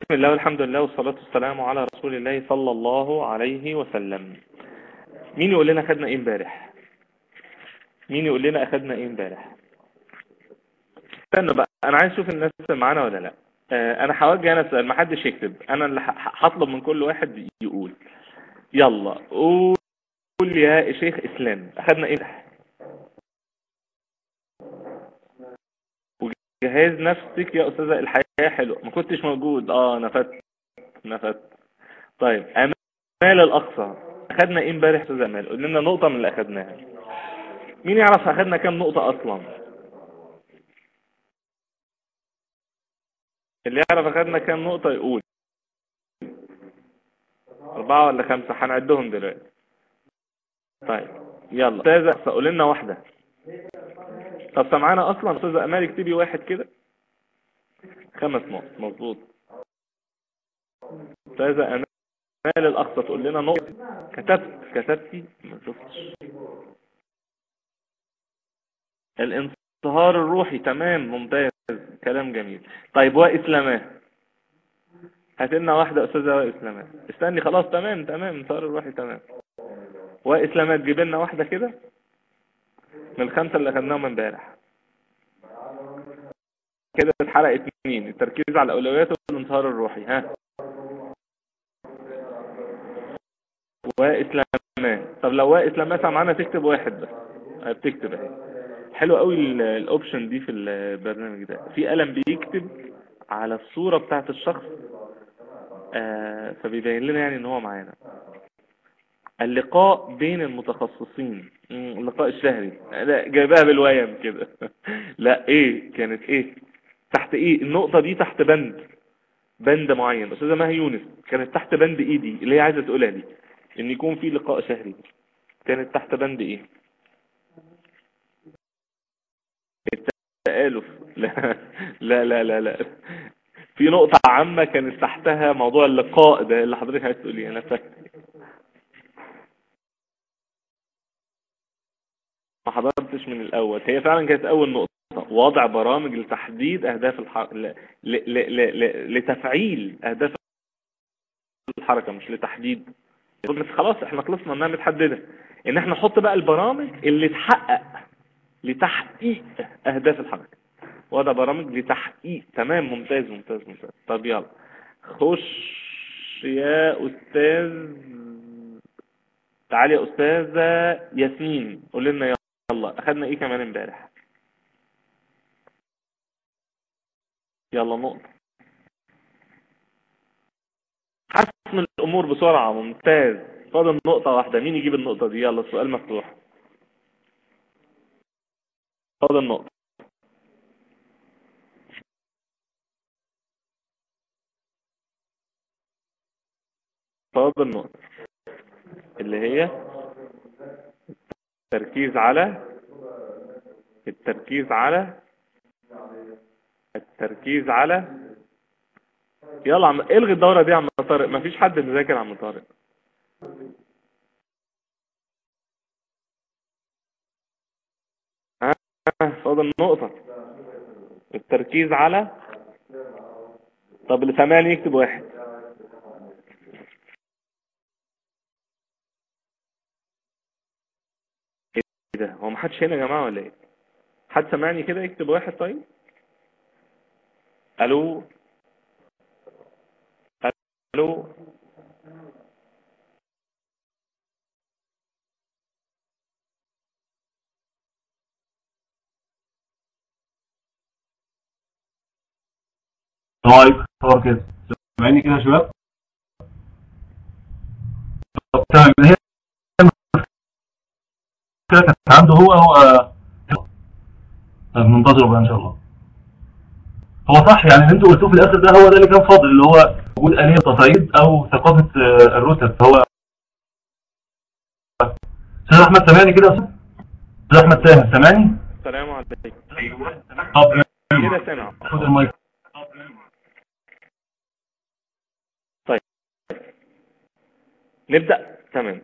الله والحمد لله والصلاة والسلام على رسول الله صلى الله عليه وسلم مين يقول لنا أخدنا إيه امبارح مين يقول لنا أخدنا إيه امبارح استنى بقى أنا عايز أشوف الناس معانا ولا لا آه أنا هوجه أنا سؤال محدش يكتب أنا اللي هطلب من كل واحد يقول يلا قول يا شيخ إسلام أخدنا إيه جهاز نفسك يا أستاذة الحياة حلوة ما كنتش موجود اه نفت نفت طيب أمال الأقصى أخدنا إيه امبارح أستاذ أمال قول لنا نقطة من اللي أخدناها مين يعرف أخدنا كام نقطة أصلا اللي يعرف أخدنا كام نقطة يقول أربعة ولا خمسة هنعدهم دلوقتي طيب يلا أستاذة قول لنا واحدة طب سمعانا اصلا استاذ امال اكتبي واحد كده خمس نقط مظبوط استاذه امال الاقصى تقول لنا نقط كتبت كتبتي ما شفتش الانصهار الروحي تمام ممتاز كلام جميل طيب واسلامات هات لنا واحده استاذه واسلامات استني خلاص تمام تمام انصهار الروحي تمام واسلامات جيب لنا واحده كده من الخمسة اللي أخذناهم امبارح كده اتحرق اتنين التركيز على الأولويات والانصهار الروحي ها وإسلامات طب لو إسلامات معانا تكتب واحد بس بتكتب اهي حلو قوي الاوبشن دي في البرنامج ده في قلم بيكتب على الصورة بتاعت الشخص آه فبيبين لنا يعني ان هو معانا اللقاء بين المتخصصين اللقاء الشهري لا جايبها بالويم كده لا ايه كانت ايه تحت ايه النقطة دي تحت بند بند معين استاذه ماهي يونس كانت تحت بند ايه دي اللي هي عايزة تقولها دي ان يكون في لقاء شهري كانت تحت بند ايه التآلف لا لا لا لا, لا. في نقطة عامة كانت تحتها موضوع اللقاء ده اللي حضرتك عايز تقوليه انا فاكر ما حضرتش من الاول هي فعلا كانت اول نقطة وضع برامج لتحديد اهداف الحركة ل... ل... ل... ل... لتفعيل اهداف الحركة مش لتحديد بس خلاص احنا خلصنا انها متحددة ان احنا نحط بقى البرامج اللي تحقق لتحقيق اهداف الحركة وضع برامج لتحقيق تمام ممتاز ممتاز ممتاز طب يلا خش يا استاذ تعالي يا استاذة ياسمين قول لنا يلا يلا اخدنا ايه كمان امبارح يلا نقطة حسم الامور بسرعة ممتاز فاضل نقطة واحدة مين يجيب النقطة دي يلا السؤال مفتوح فاضل نقطة فاضل نقطة اللي هي التركيز على التركيز على التركيز على يلا عم الغي الدورة دي يا عم طارق مفيش حد مذاكر يا عم طارق ها فاضل نقطة التركيز على طب اللي سامعني يكتب واحد ايه ده هو محدش هنا يا جماعة ولا ايه حد سامعني كده يكتب واحد طيب الو الو طيب صور كده سامعيني كده يا شباب طب تمام هي كده كانت عنده هو هو طيب ننتظره بقى ان شاء الله هو صح يعني اللي انتوا قلتوه في الاخر ده هو ده اللي كان فاضل اللي هو وجود آلية تصعيد او ثقافة آه، الرتب فهو استاذ احمد سامعني كده يا استاذ استاذ احمد سامع سامعني السلام عليكم طب كده سامع خد المايك نبدأ تمام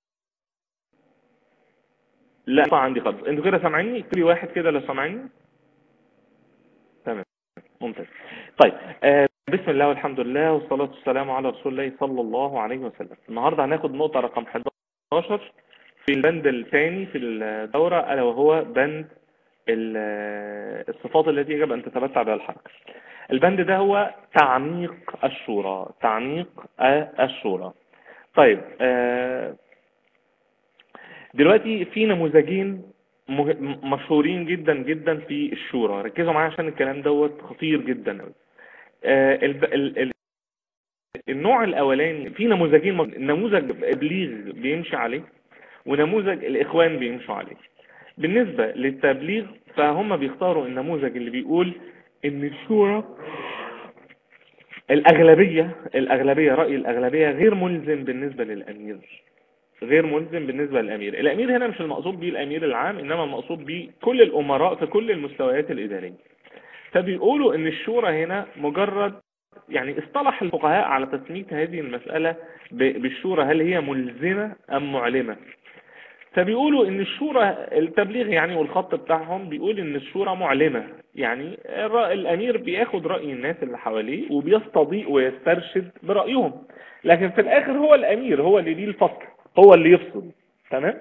لا ما عندي خالص انتوا كده سامعيني اكتبي واحد كده لو سامعيني تمام ممتاز طيب آه بسم الله والحمد لله والصلاة والسلام على رسول الله صلى الله عليه وسلم النهاردة هناخد نقطة رقم 11 في البند الثاني في الدورة ألا وهو بند الصفات التي يجب أن تتمتع بها الحركة البند ده هو تعميق الشورى تعميق الشورى طيب دلوقتي في نموذجين مشهورين جدا جدا في الشورى ركزوا معايا عشان الكلام دوت خطير جدا النوع الاولاني في نموذجين نموذج ابليغ بيمشي عليه ونموذج الاخوان بيمشوا عليه بالنسبة للتبليغ فهم بيختاروا النموذج اللي بيقول ان الشورى الاغلبية الاغلبية رأي الاغلبية غير ملزم بالنسبة للامير غير ملزم بالنسبة للامير الامير هنا مش المقصود به الامير العام انما المقصود به كل الامراء في كل المستويات الادارية فبيقولوا ان الشورى هنا مجرد يعني اصطلح الفقهاء على تسمية هذه المسألة بالشورى هل هي ملزمة ام معلمة فبيقولوا ان الشورى التبليغ يعني والخط بتاعهم بيقول ان الشورى معلمة يعني الامير بياخد رأي الناس اللي حواليه وبيستضيء ويسترشد برأيهم لكن في الاخر هو الامير هو اللي ليه الفصل هو اللي يفصل تمام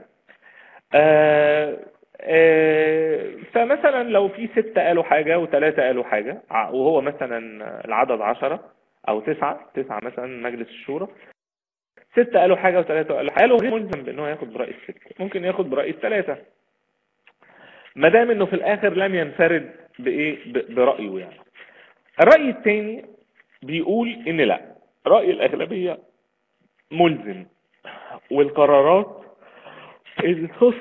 آه آه فمثلا لو في ستة قالوا حاجة وثلاثة قالوا حاجة وهو مثلا العدد عشرة او تسعة تسعة مثلا مجلس الشورى ستة قالوا حاجة وثلاثة قالوا حاجة قالوا غير ملزم بانه ياخد برأي الستة ممكن ياخد برأي الثلاثة ما دام انه في الاخر لم ينفرد بايه برأيه يعني الرأي الثاني بيقول ان لا رأي الاغلبية ملزم والقرارات اللي تخص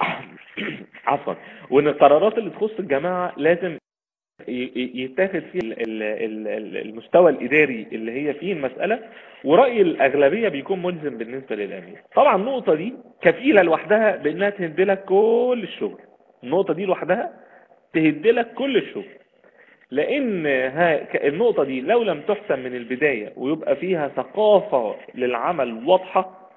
عفوا وان القرارات اللي تخص الجماعة لازم يتاخد فيه المستوى الإداري اللي هي فيه المسألة ورأي الأغلبية بيكون ملزم بالنسبة للأمير طبعا النقطة دي كفيلة لوحدها بأنها تهدلك كل الشغل النقطة دي لوحدها تهدلك كل الشغل لأن النقطة دي لو لم تحسن من البداية ويبقى فيها ثقافة للعمل واضحة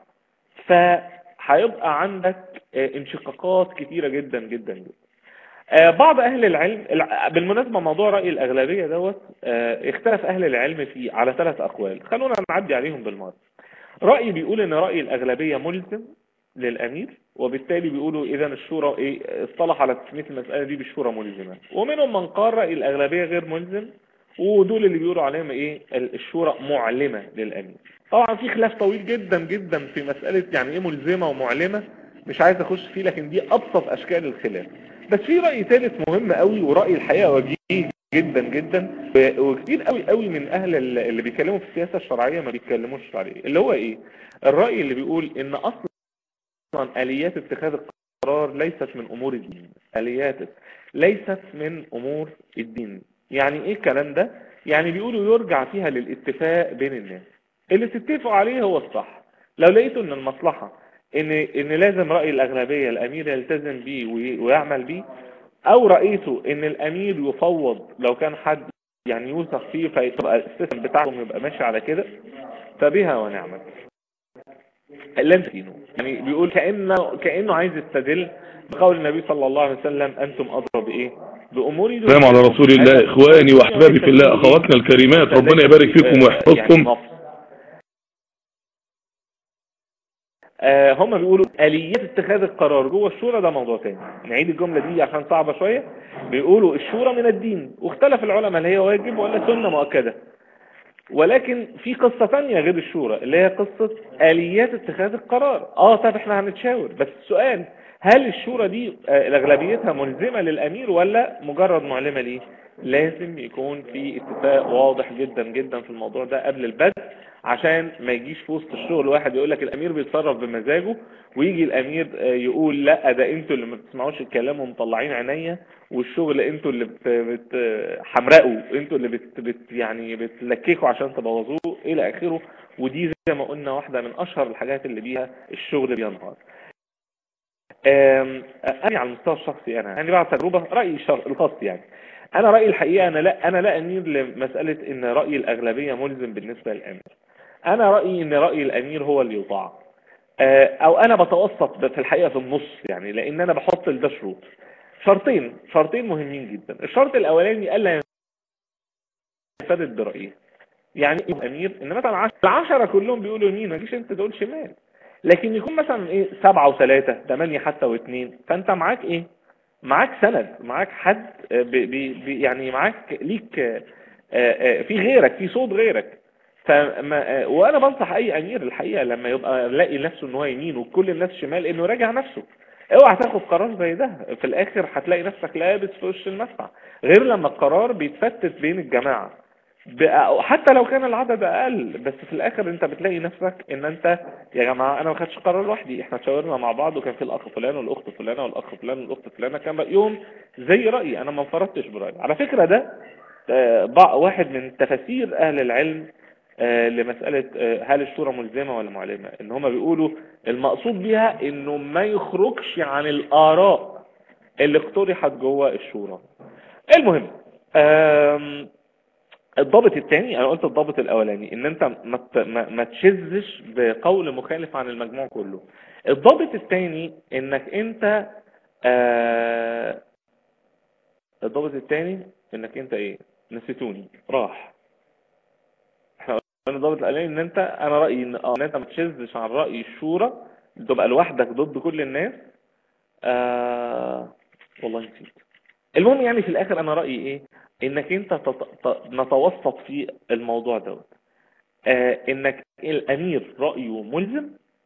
فهيبقى عندك انشقاقات كتيرة جدا جدا جدا بعض اهل العلم بالمناسبة موضوع رأي الاغلبية دوت اختلف اهل العلم فيه على ثلاث اقوال خلونا نعدي عليهم بالمرة رأي بيقول ان رأي الاغلبية ملزم للامير وبالتالي بيقولوا اذا الشورى ايه اصطلح على تسمية المسألة دي بالشورى ملزمة ومنهم من قال رأي الاغلبية غير ملزم ودول اللي بيقولوا عليهم ايه الشورى معلمة للامير طبعا في خلاف طويل جدا جدا في مسألة يعني ايه ملزمة ومعلمة مش عايز اخش فيه لكن دي ابسط اشكال الخلاف بس في رأي ثالث مهم قوي ورأي الحقيقة وجيه جدا جدا وكتير قوي قوي من اهل اللي بيتكلموا في السياسة الشرعية ما بيتكلموش عليه اللي هو ايه الرأي اللي بيقول ان اصلا اليات اتخاذ القرار ليست من امور الدين اليات ليست من امور الدين يعني ايه الكلام ده يعني بيقولوا يرجع فيها للاتفاق بين الناس اللي تتفقوا عليه هو الصح لو لقيتوا ان المصلحة ان ان لازم رأي الاغلبية الامير يلتزم بيه ويعمل بيه او رأيته ان الامير يفوض لو كان حد يعني يوثق فيه فيبقى السيستم بتاعهم يبقى ماشي على كده فبها ونعمت لن تدينه يعني بيقول كأنه, كأنه عايز يستدل بقول النبي صلى الله عليه وسلم انتم اضرب بايه بامور السلام على رسول الله اخواني واحبابي في الله اخواتنا الكريمات ربنا يبارك فيكم ويحفظكم آه هم بيقولوا آليات اتخاذ القرار جوه الشورى ده موضوع تاني نعيد الجملة دي عشان صعبة شوية بيقولوا الشورى من الدين واختلف العلماء هل هي واجب ولا سنة مؤكدة ولكن في قصة تانية غير الشورى اللي هي قصة آليات اتخاذ القرار اه طب احنا هنتشاور بس السؤال هل الشورى دي آه اغلبيتها ملزمة للامير ولا مجرد معلمة ليه لازم يكون في اتفاق واضح جدا جدا في الموضوع ده قبل البدء عشان ما يجيش في وسط الشغل واحد يقول لك الامير بيتصرف بمزاجه ويجي الامير يقول لا ده انتوا اللي ما بتسمعوش الكلام ومطلعين عينيا والشغل انتوا اللي بت, بت حمرقوا انتوا اللي بت, بت يعني بتلككوا عشان تبوظوه الى اخره ودي زي ما قلنا واحدة من اشهر الحاجات اللي بيها الشغل بينهار انا على المستوى الشخصي انا يعني بعد تجربة رأيي الخاص يعني انا رأيي الحقيقة انا لا انا لا اميل لمسألة ان رأي الاغلبية ملزم بالنسبة للامير انا رأيي ان رأي الامير هو اللي يطاع او انا بتوسط في الحقيقة في النص يعني لان انا بحط لده شروط شرطين شرطين مهمين جدا الشرط الاولاني الا ينفرد برأيه يعني يبقى امير ان مثلا عشرة العشرة كلهم بيقولوا يمين ما تجيش انت تقول شمال لكن يكون مثلا ايه سبعة وثلاثة ثمانية حتى واثنين فانت معاك ايه معاك سند معاك حد آه، بي بي يعني معاك ليك آه، آه، في غيرك في صوت غيرك فما وانا بنصح اي امير الحقيقه لما يبقى لاقي نفسه ان هو يمين وكل الناس شمال انه يراجع نفسه اوعى تاخد قرار زي ده في الاخر هتلاقي نفسك لابس في وش المدفع غير لما القرار بيتفتت بين الجماعه بقى- حتى لو كان العدد اقل بس في الاخر انت بتلاقي نفسك ان انت يا جماعه انا ما خدتش قرار لوحدي احنا اتشاورنا مع بعض وكان في الاخ فلان والاخت فلانه والاخ فلان والاخت فلانه كان رايهم زي رايي انا ما انفردتش برايي على فكره ده آه، بع- واحد من تفاسير اهل العلم آه، لمسألة آه، هل الشورى ملزمة ولا معلمة ان هما بيقولوا المقصود بيها انه ما يخرجش عن الاراء اللي اقترحت جوه الشورى المهم آم، الضابط الثاني انا قلت الضابط الاولاني ان انت ما ت- ما ما تشذش بقول مخالف عن المجموع كله الضابط الثاني انك انت آه الضابط الثاني انك انت ايه نسيتوني راح احنا قلنا الضابط الاولاني ان انت انا رايي ان اه ان انت ما تشذش عن راي الشورى تبقى لوحدك ضد كل الناس آه والله نسيت المهم يعني في الاخر انا رايي ايه انك انت تط... ت... نتوسط في الموضوع دوت آه انك الامير رايه ملزم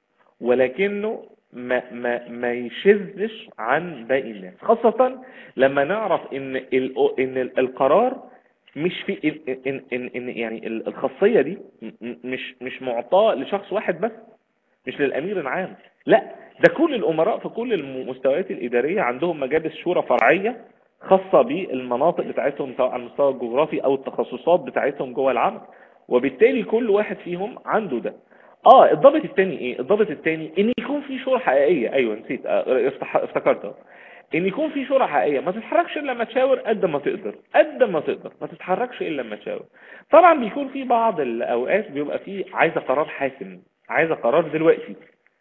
ولكنه ما ما ما يشذش عن باقي الناس خاصة لما نعرف ان ال... ان ال- القرار مش في إن, إن, إن, إن يعني ال- الخاصية دي م- م- مش مش معطاة لشخص واحد بس مش للامير العام لا ده كل الامراء في كل المستويات الادارية عندهم مجالس شورى فرعية خاصة بالمناطق بتاعتهم سواء على المستوى الجغرافي او التخصصات بتاعتهم جوه العمل وبالتالي كل واحد فيهم عنده ده اه الضابط الثاني ايه الضابط الثاني ان يكون في شورى حقيقية ايوه نسيت آه، افتح- افتكرت أهو. ان يكون في شورى حقيقية ما تتحركش الا لما تشاور قد ما تقدر قد ما تقدر ما تتحركش الا لما تشاور طبعا بيكون في بعض الاوقات بيبقى في عايزة قرار حاسم عايزة قرار دلوقتي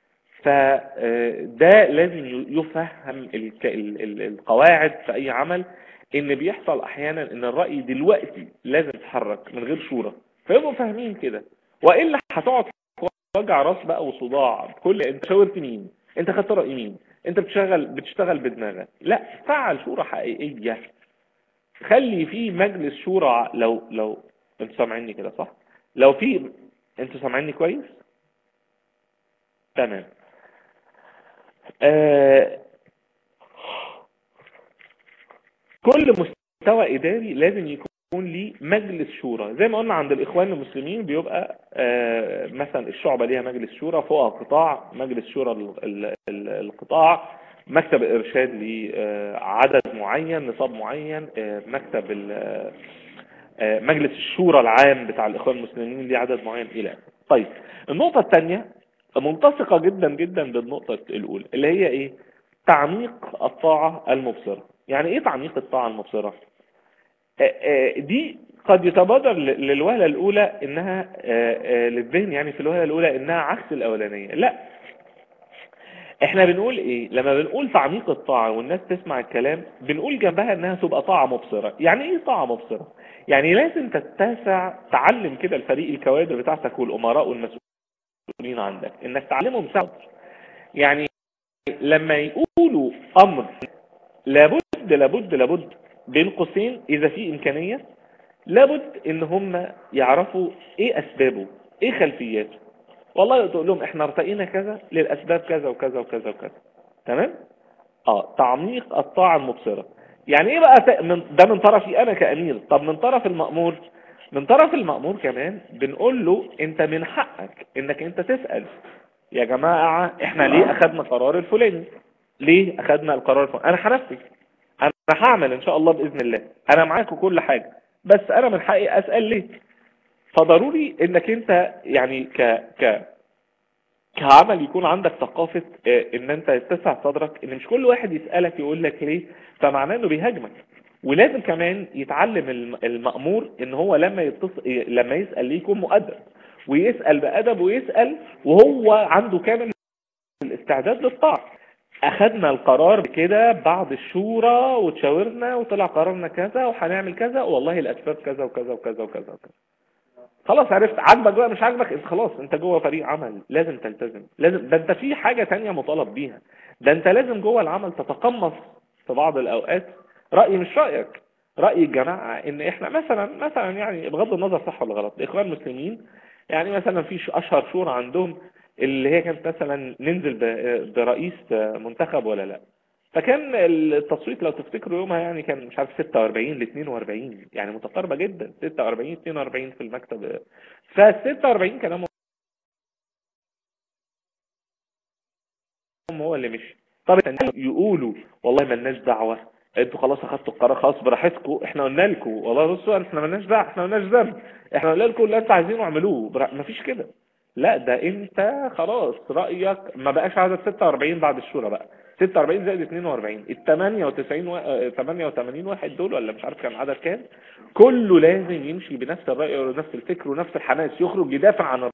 فده لازم يفهم الك- ال- ال- القواعد في اي عمل ان بيحصل احيانا ان الرأي دلوقتي لازم يتحرك من غير شورى فيبقوا فاهمين كده والا هتقعد في وجع راس بقى وصداع كل انت شاورت مين انت خدت رأي مين انت بتشتغل بتشتغل بدماغك لا فعل شورى حقيقية خلي في مجلس شورى لو لو انتوا سامعيني كده صح لو في انتوا سامعيني كويس تمام آه كل مستوى إداري لازم يكون ليه مجلس شورى زي ما قلنا عند الإخوان المسلمين بيبقى آه مثلا الشعبة ليها مجلس شورى فوقها قطاع مجلس شورى ال- ال- ال- القطاع مكتب الإرشاد لعدد معين نصاب معين آه مكتب ال- آه مجلس الشورى العام بتاع الإخوان المسلمين ليه عدد معين إلى آخره. طيب النقطة الثانية ملتصقة جدا جدا بالنقطة الأولى اللي هي إيه تعميق الطاعة المبصرة يعني إيه تعميق الطاعة المبصرة آه، آه، دي قد يتبادر ل- للوهلة الأولى إنها آه، آه، للذهن يعني في الوهلة الأولى إنها عكس الأولانية لا احنا بنقول ايه لما بنقول تعميق الطاعة والناس تسمع الكلام بنقول جنبها انها تبقى طاعة مبصرة يعني ايه طاعة مبصرة يعني لازم تتسع تعلم كده الفريق الكوادر بتاعتك والامراء والمسؤولين عندك انك تعلمهم سوا يعني لما يقولوا امر لابد لابد لابد بين قوسين اذا في امكانية لابد ان هم يعرفوا ايه اسبابه ايه خلفياته والله تقول لهم احنا ارتقينا كذا للاسباب كذا وكذا وكذا وكذا تمام اه تعميق الطاعة المبصرة يعني ايه بقى ت- من ده من طرفي انا كامير طب من طرف المأمور من طرف المأمور كمان بنقول له انت من حقك انك انت تسأل يا جماعة احنا ليه اخدنا قرار الفلاني ليه اخدنا القرار الفلاني انا هنفذ انا هعمل ان شاء الله باذن الله انا معاكم كل حاجة بس انا من حقي اسأل ليه فضروري انك انت يعني ك ك كعمل يكون عندك ثقافة آه، ان انت تسع صدرك ان مش كل واحد يسألك يقول لك ليه فمعناه انه بيهاجمك ولازم كمان يتعلم الم- المأمور ان هو لما يتصل لما يسأل ليه يكون مؤدب ويسأل بأدب ويسأل وهو عنده كامل الاستعداد للطاعة اخدنا القرار كده بعد الشورى وتشاورنا وطلع قرارنا كذا وهنعمل كذا والله الاسباب كذا وكذا وكذا وكذا وكذا خلاص عرفت عاجبك بقى مش عاجبك انت خلاص انت جوه فريق عمل لازم تلتزم لازم ده انت في حاجة تانية مطالب بيها ده انت لازم جوه العمل تتقمص في بعض الاوقات رأي مش رأيك رأي الجماعة ان احنا مثلا مثلا يعني بغض النظر صح ولا غلط الاخوان المسلمين يعني مثلا في اشهر شورى عندهم اللي هي كانت مثلا ننزل برئيس منتخب ولا لا فكان التصويت لو تفتكروا يومها يعني كان مش عارف 46 ل 42 يعني متقاربة جدا 46 42 في المكتب ف 46 كلامهم هو اللي مشي طب يقولوا والله مالناش دعوة انتوا خلاص اخدتوا القرار خلاص براحتكم احنا قلنا لكم والله بصوا احنا مالناش دعوه احنا مالناش ذنب احنا قلنا لكم اللي انتوا عايزينه اعملوه مفيش كده لا ده انت خلاص رأيك ما بقاش عدد 46 بعد الشورى بقى 46 زائد 42 ال 98 و... 88 واحد دول ولا مش عارف كان عدد كام كله لازم يمشي بنفس الرأي ونفس الفكر ونفس الحماس يخرج يدافع عن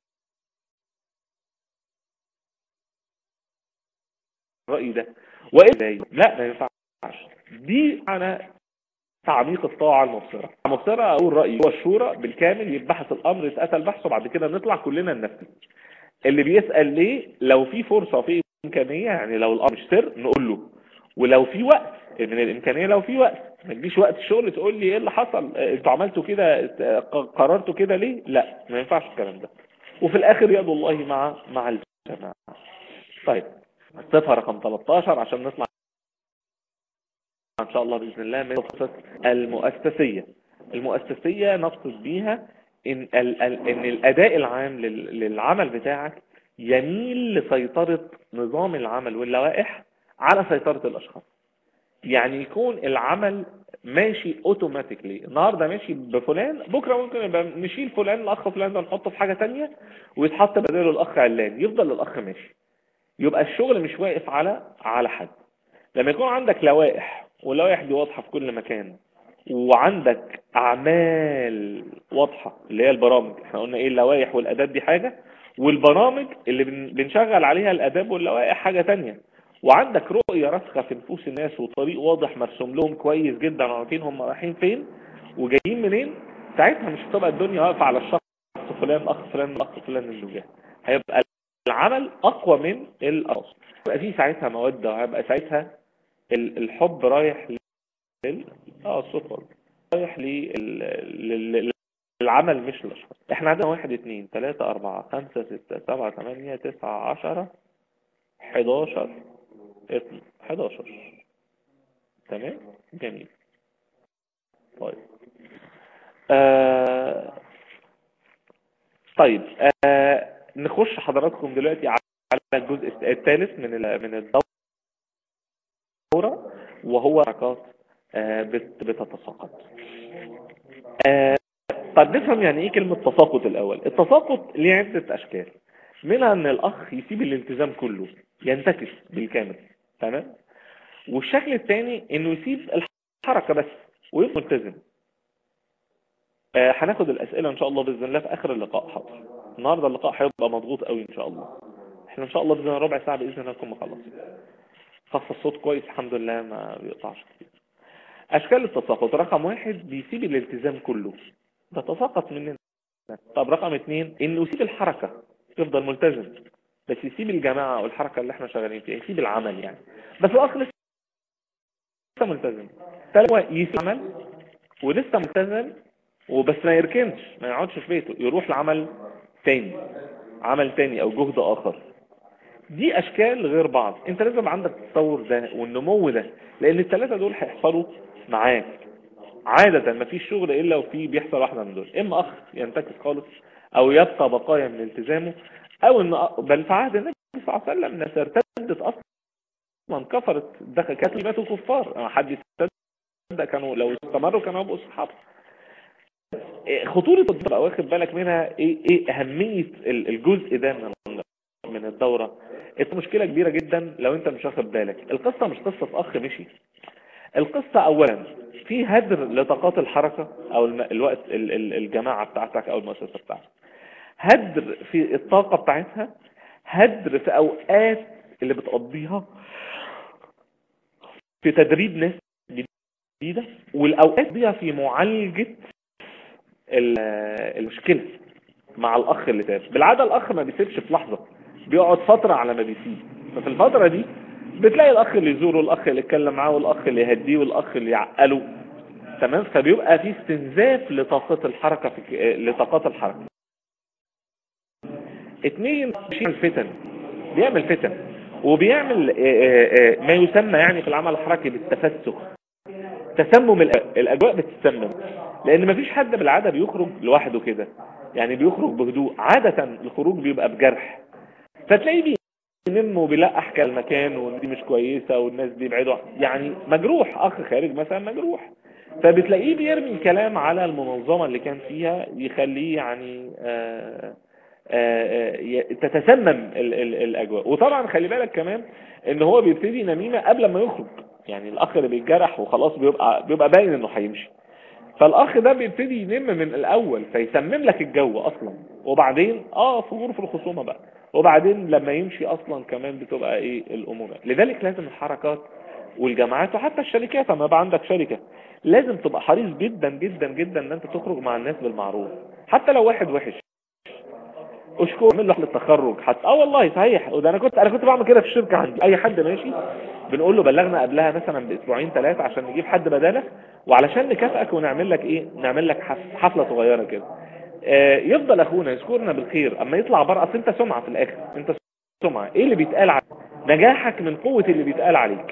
الرأي ده وإيه لا ما ينفعش دي انا تعميق الطاعة المبصرة المبصرة او الرأي هو الشورى بالكامل يتبحث الامر يتقتل بحثه وبعد كده نطلع كلنا ننفذ اللي بيسأل ليه لو في فرصة وفي امكانية يعني لو الامر مش سر نقول له ولو في وقت من الامكانية لو في وقت ما تجيش وقت الشغل تقول لي ايه اللي حصل انتوا عملتوا كده قررتوا كده ليه لا ما ينفعش الكلام ده وفي الاخر يد الله مع مع الجماعة طيب الصفحة رقم 13 عشان نطلع ان شاء الله باذن الله من القصص المؤسسيه المؤسسيه نقصد بيها ان ال ال ان الاداء العام للعمل بتاعك يميل لسيطره نظام العمل واللوائح على سيطره الاشخاص يعني يكون العمل ماشي اوتوماتيكلي النهارده ماشي بفلان بكره ممكن يبقى نشيل فلان الاخ فلان ده نحطه في حاجه تانية ويتحط بداله الاخ علان يفضل الاخ ماشي يبقى الشغل مش واقف على على حد لما يكون عندك لوائح واللوائح دي واضحة في كل مكان وعندك أعمال واضحة اللي هي البرامج احنا قلنا ايه اللوائح والأداب دي حاجة والبرامج اللي بنشغل عليها الأداب واللوائح حاجة تانية وعندك رؤية راسخة في نفوس الناس وطريق واضح مرسوم لهم كويس جدا عارفين هم رايحين فين وجايين منين ساعتها مش هتبقى الدنيا واقفة على الشخص فلان أخ فلان أخ فلان اللي جه هيبقى العمل أقوى من الأصل هيبقى في ساعتها مودة وهيبقى ساعتها الحب رايح لل اه الصوت برضه رايح لل... للعمل مش للاشخاص احنا عندنا واحد اتنين تلاتة اربعة خمسة ستة سبعة تمانية تسعة عشرة حداشر حداشر تمام جميل طيب آه... طيب آه... نخش حضراتكم دلوقتي على الجزء الثالث من ال... من الدورة الدورة وهو حركات بتتساقط طب نفهم يعني ايه كلمة تساقط الاول التساقط ليه عدة اشكال منها ان الاخ يسيب الالتزام كله ينتكس بالكامل تمام والشكل الثاني انه يسيب الحركة بس ويبقى ملتزم هناخد الاسئلة ان شاء الله باذن الله في اخر اللقاء حاضر النهاردة اللقاء هيبقى مضغوط قوي ان شاء الله احنا ان شاء الله باذن الله ربع ساعة باذن الله نكون مخلصين خاصة الصوت كويس الحمد لله ما بيقطعش كتير اشكال التساقط رقم واحد بيسيب الالتزام كله ده تساقط مننا طب رقم اتنين انه يسيب الحركة يفضل ملتزم بس يسيب الجماعة او الحركة اللي احنا شغالين فيها يسيب العمل يعني بس الاخ لسه ملتزم تلاقوا يسيب العمل ولسه ملتزم وبس ما يركنش ما يقعدش في بيته يروح لعمل تاني عمل تاني او جهد اخر دي اشكال غير بعض انت لازم عندك التطور ده والنمو ده لان الثلاثه دول هيحصلوا معاك عادة ما فيش شغل الا وفي بيحصل واحدة من دول اما اخ ينتكس خالص او يبقى بقايا من التزامه او ان بل في عهد النبي صلى الله عليه وسلم ناس ارتدت اصلا كفرت دخل كانت ماتوا كفار حد يصدق كانوا لو استمروا كانوا يبقوا صحابه خطورة تبقى واخد بالك منها ايه, ايه اهمية الجزء ده من من الدورة مشكلة كبيرة جدا لو انت مش واخد بالك القصة مش قصة اخ مشي القصة اولا في هدر لطاقات الحركة او الوقت الجماعة بتاعتك او المؤسسة بتاعتك هدر في الطاقة بتاعتها هدر في اوقات اللي بتقضيها في تدريب ناس جديدة والاوقات دي في معالجة المشكلة مع الاخ اللي تاب بالعاده الاخ ما بيسيبش في لحظه بيقعد فتره على ما بيسيب ففي الفتره دي بتلاقي الاخ اللي يزوره الاخ اللي يتكلم معاه والاخ اللي يهديه والاخ اللي يعقله تمام فبيبقى في استنزاف لطاقة الحركة في لطاقات الحركة اتنين بيعمل فتن بيعمل فتن وبيعمل ما يسمى يعني في العمل الحركي بالتفسخ تسمم الاجواء بتتسمم لان مفيش حد بالعادة بيخرج لوحده كده يعني بيخرج بهدوء عادة الخروج بيبقى بجرح فتلاقيه بينم وبيلقح كالمكان ودي مش كويسة والناس دي بعيدوا يعني مجروح اخ خارج مثلا مجروح فبتلاقيه بيرمي كلام على المنظمة اللي كان فيها يخليه يعني آآ آآ تتسمم ال ال الاجواء وطبعا خلي بالك كمان ان هو بيبتدي نميمة قبل ما يخرج يعني الاخ اللي بيتجرح وخلاص بيبقى بيبقى باين انه هيمشي فالاخ ده بيبتدي ينم من الاول فيسمم لك الجو اصلا وبعدين اه فجور في الخصومة بقى وبعدين لما يمشي اصلا كمان بتبقى ايه الامور لذلك لازم الحركات والجماعات وحتى الشركات اما يبقى عندك شركة لازم تبقى حريص جدا جدا جدا ان انت تخرج مع الناس بالمعروف حتى لو واحد وحش اشكر اعمل له حفله التخرج حتى اه والله صحيح وده انا كنت انا كنت بعمل كده في الشركه عندي اي حد ماشي بنقول له بلغنا قبلها مثلا باسبوعين ثلاثه عشان نجيب حد بدالك وعلشان نكافئك ونعمل لك ايه نعمل لك حفله صغيره كده آه يفضل اخونا يذكرنا بالخير اما يطلع بره اصل انت سمعه في الاخر انت سمعه ايه اللي بيتقال عليك نجاحك من قوه اللي بيتقال عليك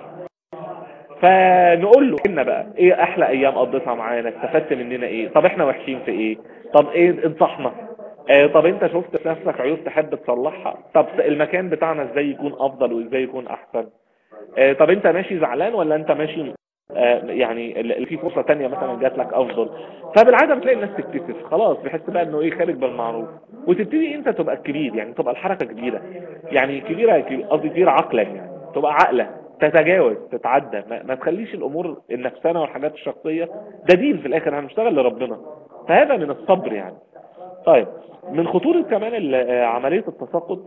فنقول له إن بقى ايه احلى ايام قضيتها معانا استفدت مننا ايه طب احنا وحشين في ايه طب ايه انصحنا اه طب انت شفت في نفسك عيوب تحب تصلحها طب المكان بتاعنا ازاي يكون افضل وازاي يكون احسن اه طب انت ماشي زعلان ولا انت ماشي اه يعني اللي في فرصة تانية مثلا جات لك افضل فبالعادة بتلاقي الناس تكتسف خلاص بيحس بقى انه ايه خارج بالمعروف وتبتدي انت تبقى الكبير يعني تبقى الحركة كبيرة يعني كبيرة قصدي كبيرة عقلا يعني تبقى عقلة تتجاوز تتعدى ما, ما تخليش الامور النفسانة والحاجات الشخصية ده دين في الاخر هنشتغل لربنا فهذا من الصبر يعني طيب من خطورة كمان عملية التساقط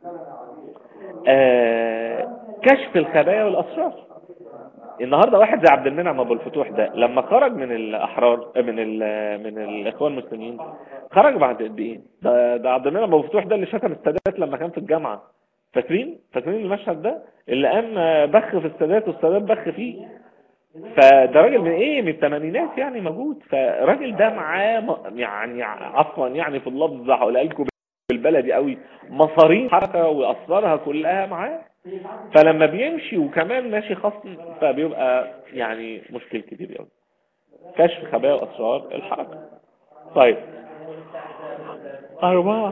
كشف الخبايا والاسرار النهاردة واحد زي عبد المنعم ابو الفتوح ده لما خرج من الاحرار من ال من الاخوان المسلمين خرج بعد قد ايه ده, ده عبد المنعم ابو الفتوح ده اللي شتم السادات لما كان في الجامعة فاكرين فاكرين المشهد ده اللي قام بخ في السادات والسادات بخ فيه فده راجل من ايه من الثمانينات يعني موجود فالراجل ده معاه يعني عفوا يعني في اللفظ هقولها لكم بالبلدي قوي مصارين حركه واسرارها كلها معاه فلما بيمشي وكمان ماشي خصم فبيبقى يعني مشكل كبير قوي كشف خبايا واسرار الحركه طيب أربعة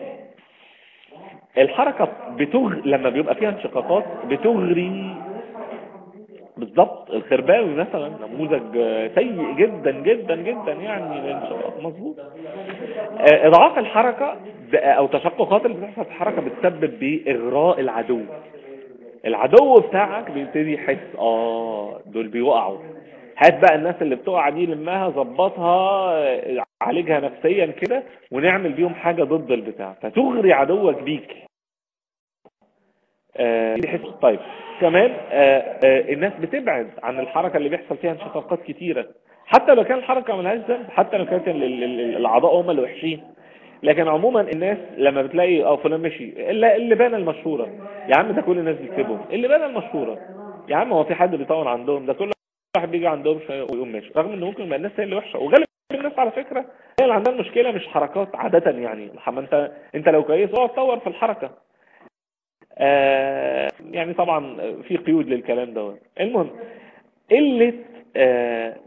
الحركة بتغ... لما بيبقى فيها انشقاقات بتغري بالضبط الخرباوي مثلا نموذج سيء جدا جدا جدا يعني الانشقاق مظبوط اضعاف الحركة او تشققات اللي بتحصل في الحركة بتسبب باغراء العدو العدو بتاعك بيبتدي يحس اه دول بيوقعوا هات بقى الناس اللي بتقع دي لمها ظبطها عالجها نفسيا كده ونعمل بيهم حاجة ضد البتاع فتغري عدوك بيك آه طيب كمان آه آه الناس بتبعد عن الحركة اللي بيحصل فيها انشقاقات كتيرة حتى لو كان الحركة ملهاش ذنب حتى لو كانت الاعضاء هم اللي وحشين لكن عموما الناس لما بتلاقي اه فلان مشي الا اللي بان المشهورة يا عم ده كل الناس بتسيبهم اللي بان المشهورة يا عم هو في حد بيطول عندهم ده كل واحد بيجي عندهم شويه ويقوم ماشي رغم ان ممكن يبقى الناس هي اللي وحشه وغالبا الناس على فكره هي اللي عندها المشكله مش حركات عاده يعني ما انت انت لو كويس اقعد تطور في الحركه آه يعني طبعا في قيود للكلام دوت المهم قله آه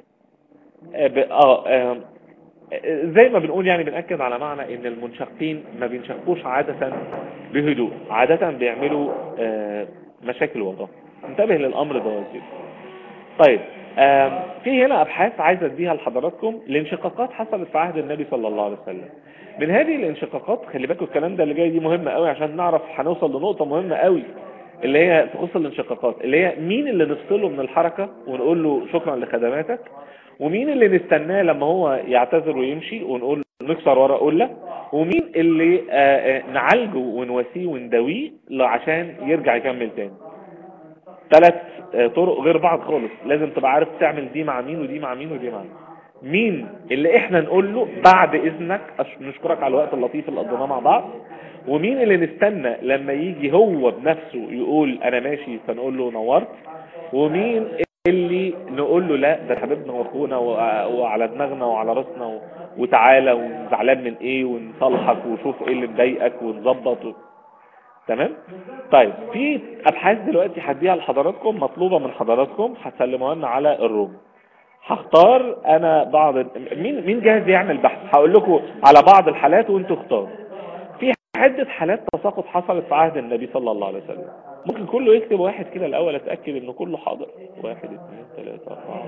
آه, آه زي ما بنقول يعني بنأكد على معنى ان المنشقين ما بينشقوش عادة بهدوء عادة بيعملوا آه مشاكل وضع انتبه للامر ده كده طيب في هنا ابحاث عايز اديها لحضراتكم الانشقاقات حصلت في عهد النبي صلى الله عليه وسلم من هذه الانشقاقات خلي بالكم الكلام ده اللي جاي دي مهمة قوي عشان نعرف هنوصل لنقطة مهمة قوي اللي هي تخص الانشقاقات اللي هي مين اللي نفصله من الحركة ونقول له شكرا لخدماتك ومين اللي نستناه لما هو يعتذر ويمشي ونقول نكسر ورا قلة ومين اللي نعالجه ونواسيه ونداويه عشان يرجع يكمل تاني ثلاث طرق غير بعض خالص لازم تبقى عارف تعمل دي مع مين ودي مع مين ودي مع مين مين اللي احنا نقول له بعد اذنك أش- نشكرك على الوقت اللطيف اللي قضيناه مع بعض ومين اللي نستنى لما يجي هو بنفسه يقول انا ماشي فنقول له نورت ومين اللي نقول له لا ده حبيبنا واخونا وع- وعلى دماغنا وعلى راسنا و- وتعالى وزعلان من ايه ونصلحك وشوف ايه اللي مضايقك ونظبط و... تمام طيب في ابحاث دلوقتي هديها لحضراتكم مطلوبه من حضراتكم هتسلموها لنا على الروم هختار انا بعض مين مين جاهز يعمل بحث هقول لكم على بعض الحالات وانتوا اختاروا في عده حالات تساقط حصلت في عهد النبي صلى الله عليه وسلم ممكن كله يكتب واحد كده الاول اتاكد انه كله حاضر واحد اثنين ثلاثة اربعة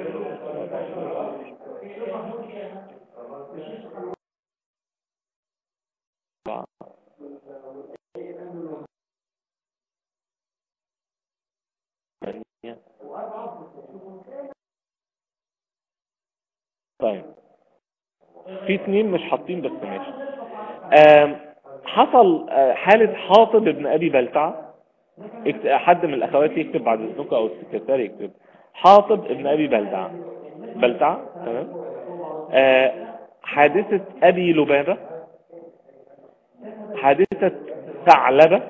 أربعة. ثمانية. طيب في اتنين مش حاطين بس ماشي آم، حصل آه، حالة حاطب ابن ابي بلتعة اكت- حد من الاخوات يكتب بعد اذنكم او السكرتير يكتب حاطب ابن ابي بلتعة بلتعة تمام آه، حادثة ابي لبابة حادثة ثعلبة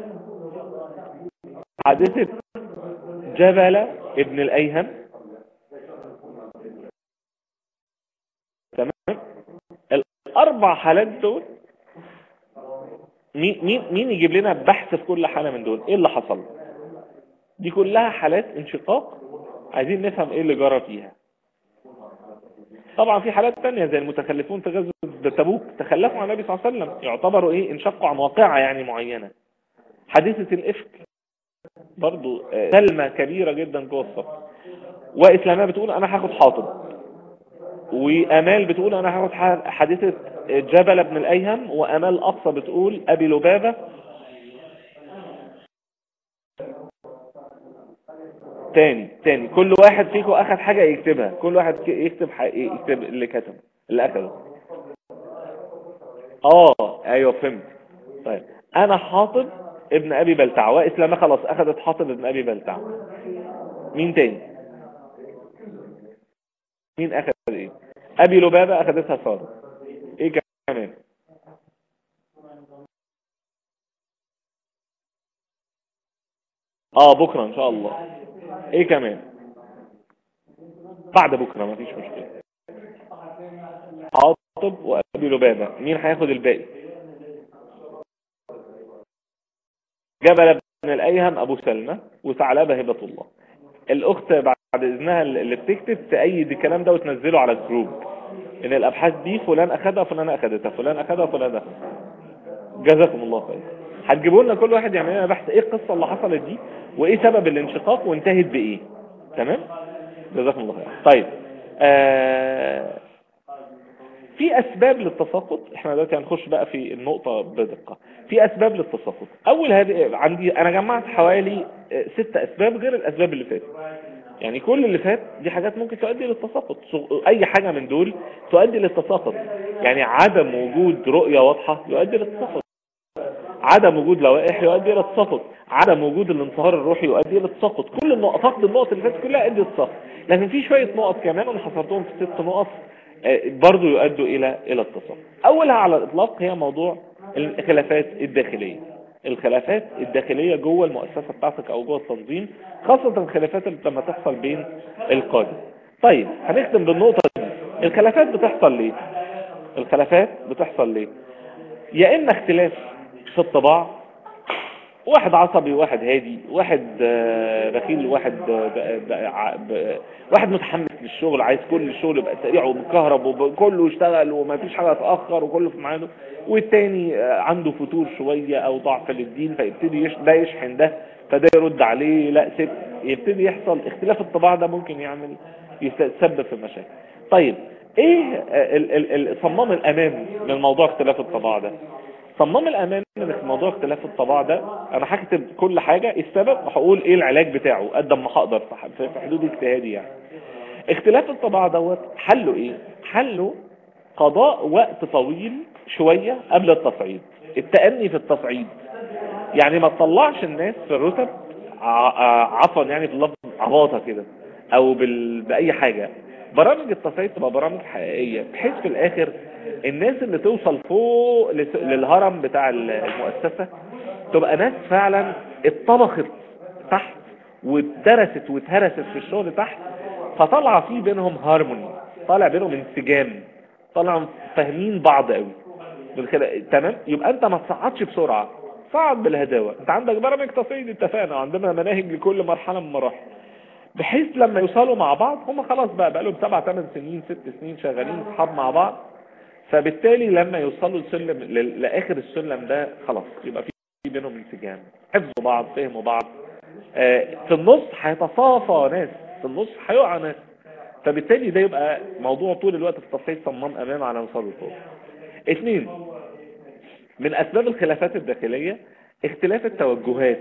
حادثة جبل ابن الايهم تمام الاربع حالات دول مين مين مين يجيب لنا بحث في كل حاله من دول ايه اللي حصل دي كلها حالات انشقاق عايزين نفهم ايه اللي جرى فيها طبعا في حالات تانية زي المتخلفون في غزوة تبوك تخلفوا عن النبي صلى الله عليه وسلم يعتبروا ايه انشقوا عن واقعة يعني معينة حادثة الافك برضو آه، سلمة كبيرة جدا جوه الصف واسلامية بتقول انا هاخد حاطب وامال بتقول انا هاخد ح- حادثة جبل بن الايهم وامال اقصى بتقول ابي لبابة تاني تاني كل واحد فيكم اخد حاجة يكتبها كل واحد ك- يكتب ح- يكتب اللي كتب اللي اخده اه ايوه فهمت طيب انا حاطب ابن ابي بلتع واسلامة خلاص اخدت حاطب ابن ابي بلتع مين تاني مين اخد ايه ابي لبابة اخدتها سارة ايه كمان اه بكرة ان شاء الله ايه كمان بعد بكرة مفيش مشكلة حاطب وابي لبابة مين هياخد الباقي جبل بن الايهم ابو سلمى وثعلبة هبة الله الاخت بعد اذنها اللي بتكتب تأيد الكلام ده وتنزله على الجروب ان الابحاث دي فلان اخدها فلان اخدتها فلان اخدها فلان اخدها جزاكم الله خير هتجيبوا لنا كل واحد يعمل لنا بحث ايه القصه اللي حصلت دي وايه سبب الانشقاق وانتهت بايه تمام جزاكم الله خير طيب آه في اسباب للتساقط احنا دلوقتي هنخش بقى في النقطه بدقه في اسباب للتساقط اول هذه عندي انا جمعت حوالي آه، ست اسباب غير الاسباب اللي فاتت يعني كل اللي فات دي حاجات ممكن تؤدي للتساقط صغ- اي حاجة من دول تؤدي للتساقط يعني عدم وجود رؤية واضحة يؤدي للتساقط عدم وجود لوائح يؤدي الى التساقط عدم وجود الانصهار الروحي يؤدي الى التساقط كل النقط فقد النقط اللي فاتت كلها يؤدي للتساقط لكن في شوية نقط كمان انا حصرتهم في ست نقط آه، برضو يؤدوا الى الى التساقط اولها على الاطلاق هي موضوع الخلافات الداخلية الخلافات الداخلية جوه المؤسسة بتاعتك او جوه التنظيم خاصة الخلافات اللي لما تحصل بين القادة طيب هنختم بالنقطة دي الخلافات بتحصل ليه الخلافات بتحصل ليه يا اما اختلاف في الطباع واحد عصبي وواحد هادي واحد آه، بخيل وواحد آه، ب- ب- ع- ب- واحد متحمس للشغل عايز كل الشغل يبقى سريع ومكهرب وكله يشتغل وما فيش حاجة تأخر وكله في ميعاده والتاني آه، عنده فتور شوية او ضعف للدين فيبتدي يش... ده يشحن ده فده يرد عليه لا سيب يبتدي يحصل اختلاف الطباع ده ممكن يعمل يتسبب في مشاكل طيب ايه آه، ال- ال- ال- صمام الامان للموضوع اختلاف الطباع ده صمام الامان من موضوع اختلاف الطباع ده انا هكتب كل حاجة إيه السبب وهقول ايه العلاج بتاعه قد ما هقدر في ح- في حدود اجتهادي يعني اختلاف الطباع دوت حله ايه حله قضاء وقت طويل شوية قبل التصعيد التأني في التصعيد يعني ما تطلعش الناس في الرتب ع- ع- عفوا يعني في اللفظ عباطة كده او بال... بأي حاجة برامج التصعيد تبقى برامج حقيقية بحيث في الاخر الناس اللي توصل فوق لس- للهرم بتاع المؤسسة تبقى ناس فعلا اتطبخت تحت واتدرست واتهرست في الشغل تحت فطلع في بينهم هارموني طالع بينهم انسجام طالع فاهمين بعض قوي بالخلا- تمام يبقى انت ما تصعدش بسرعة صعد بالهداوة انت عندك برامج تصعيد اتفقنا وعندنا مناهج لكل مرحلة من المراحل بحيث لما يوصلوا مع بعض هم خلاص بقى بقى لهم سبع ثمان سنين ست سنين شغالين اصحاب مع بعض فبالتالي لما يوصلوا السلم ل- لاخر السلم ده خلاص يبقى في بينهم انسجام حفظوا بعض فهموا بعض آه، في النص هيتصافى ناس في النص هيقع ناس فبالتالي ده يبقى موضوع طول الوقت في تصحيح صمام امام على وصول الفوق اثنين من اسباب الخلافات الداخلية اختلاف التوجهات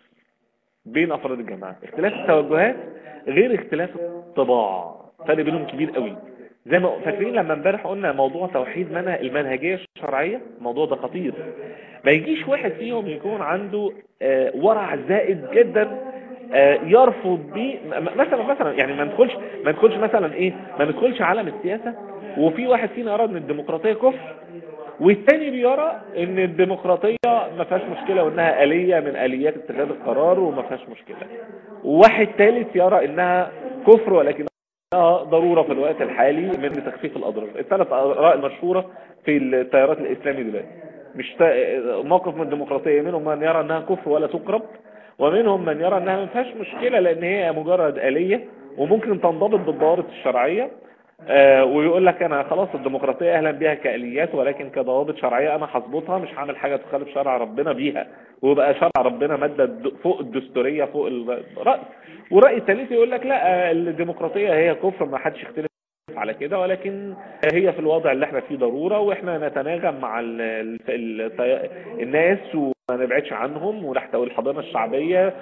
بين افراد الجماعة اختلاف التوجهات غير اختلاف الطباع فرق بينهم كبير قوي زي ما فاكرين لما امبارح قلنا موضوع توحيد منه المنهجية الشرعية الموضوع ده خطير ما يجيش واحد فيهم يكون عنده آه، ورع زائد جدا آه، يرفض بيه م- مثلا مثلا يعني ما ندخلش ما ندخلش مثلا ايه ما ندخلش عالم السياسة وفي واحد فينا يرى ان الديمقراطية كفر والتاني بيرى ان الديمقراطية ما فيهاش مشكلة وانها آلية من آليات اتخاذ القرار وما فيهاش مشكلة وواحد ثالث يرى انها كفر ولكنها ضرورة في الوقت الحالي من تخفيف الأضرار الثلاث آراء المشهورة في التيارات الإسلامي دلوقتي مش تا- موقف من الديمقراطية منهم من يرى انها كفر ولا تقرب ومنهم من يرى انها ما فيهاش مشكلة لان هي مجرد آلية وممكن تنضبط بالضوابط الشرعية آه، ويقول لك انا خلاص الديمقراطية اهلا بيها كآليات ولكن كضوابط شرعية انا هظبطها مش هعمل حاجة تخالف شرع ربنا بيها ويبقى شرع ربنا مادة د- فوق الدستورية فوق الرأي ورأي الثالث يقول لك لا آه، الديمقراطية هي كفر ما حدش يختلف على كده ولكن هي في الوضع اللي احنا فيه ضرورة واحنا نتناغم مع ال ال ال الناس وما نبعدش عنهم ونحتوي الحضانة الشعبية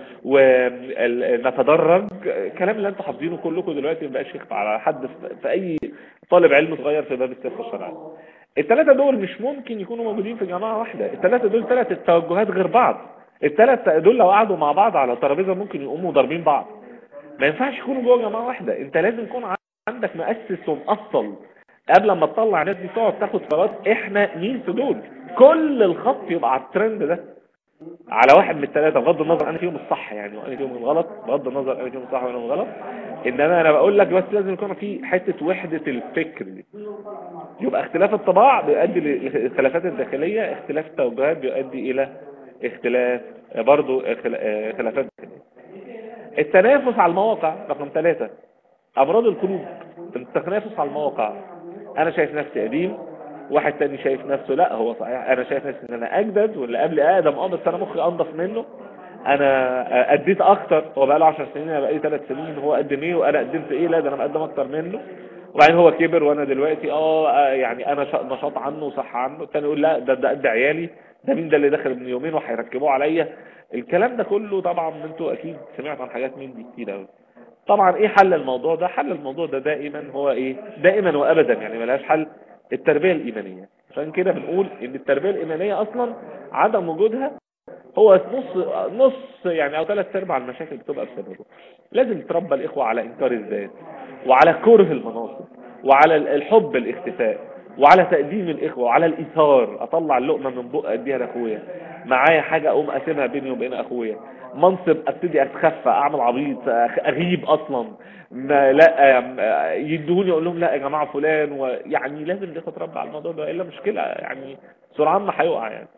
ونتدرج الكلام اللي انتوا حافظينه كلكم دلوقتي ما بقاش يخفى على حد في- في اي طالب علم صغير في باب السياسة الشرعية الثلاثة دول مش ممكن يكونوا موجودين في جماعة واحدة الثلاثة دول ثلاث توجهات غير بعض الثلاث دول لو قعدوا مع بعض على ترابيزة ممكن يقوموا ضاربين بعض ما ينفعش يكونوا جوه جماعة واحدة انت لازم يكون عندك مؤسس ومؤصل قبل ما تطلع الناس دي تقعد تاخد قرارات احنا مين في دول كل الخط يبقى على الترند ده على واحد من الثلاثة بغض النظر انا فيهم الصح يعني وانا فيهم الغلط بغض النظر انا فيهم الصح وانا الغلط انما انا بقول لك بس لازم يكون في حتة وحدة الفكر دي يبقى اختلاف الطباع بيؤدي للخلافات الداخلية اختلاف التوجهات بيؤدي الى اختلاف برضو اختلا- خلافات داخلية التنافس على المواقع رقم ثلاثة امراض القلوب التنافس على المواقع انا شايف نفسي قديم واحد تاني شايف نفسه لا هو صحيح انا شايف نفسي ان انا اجدد واللي قبل ادم اه بس انا مخي انضف منه انا اديت اكتر هو بقى له 10 سنين انا بقى لي 3 سنين هو قدم ايه وانا قدمت ايه لا ده انا مقدم اكتر منه وبعدين هو كبر وانا دلوقتي اه آه، يعني انا شا- نشاط عنه وصح عنه التاني يقول لا ده ده قد عيالي ده مين ده اللي داخل من يومين وهيركبوه عليا الكلام ده كله طبعا انتوا اكيد سمعتوا عن حاجات من دي كتير قوي طبعا ايه حل الموضوع ده حل الموضوع ده دائما هو ايه دائما وابدا يعني ملهاش حل التربية الايمانية عشان كده بنقول ان التربية الايمانية اصلا عدم وجودها هو نص نص يعني او ثلاث ارباع المشاكل بتبقى بسببه لازم تربى الاخوة على انكار الذات وعلى كره المناصب وعلى الحب الاختفاء وعلى تقديم الاخوة وعلى الايثار اطلع اللقمة من بق اديها لاخويا معايا حاجة اقوم اقسمها بيني وبين اخويا منصب ابتدي اتخفى اعمل عبيط اغيب اصلا ما لا يدوني اقول لهم لا يا جماعة فلان ويعني لازم الاخوة تربى على الموضوع ده الا مشكلة يعني سرعان ما هيقع يعني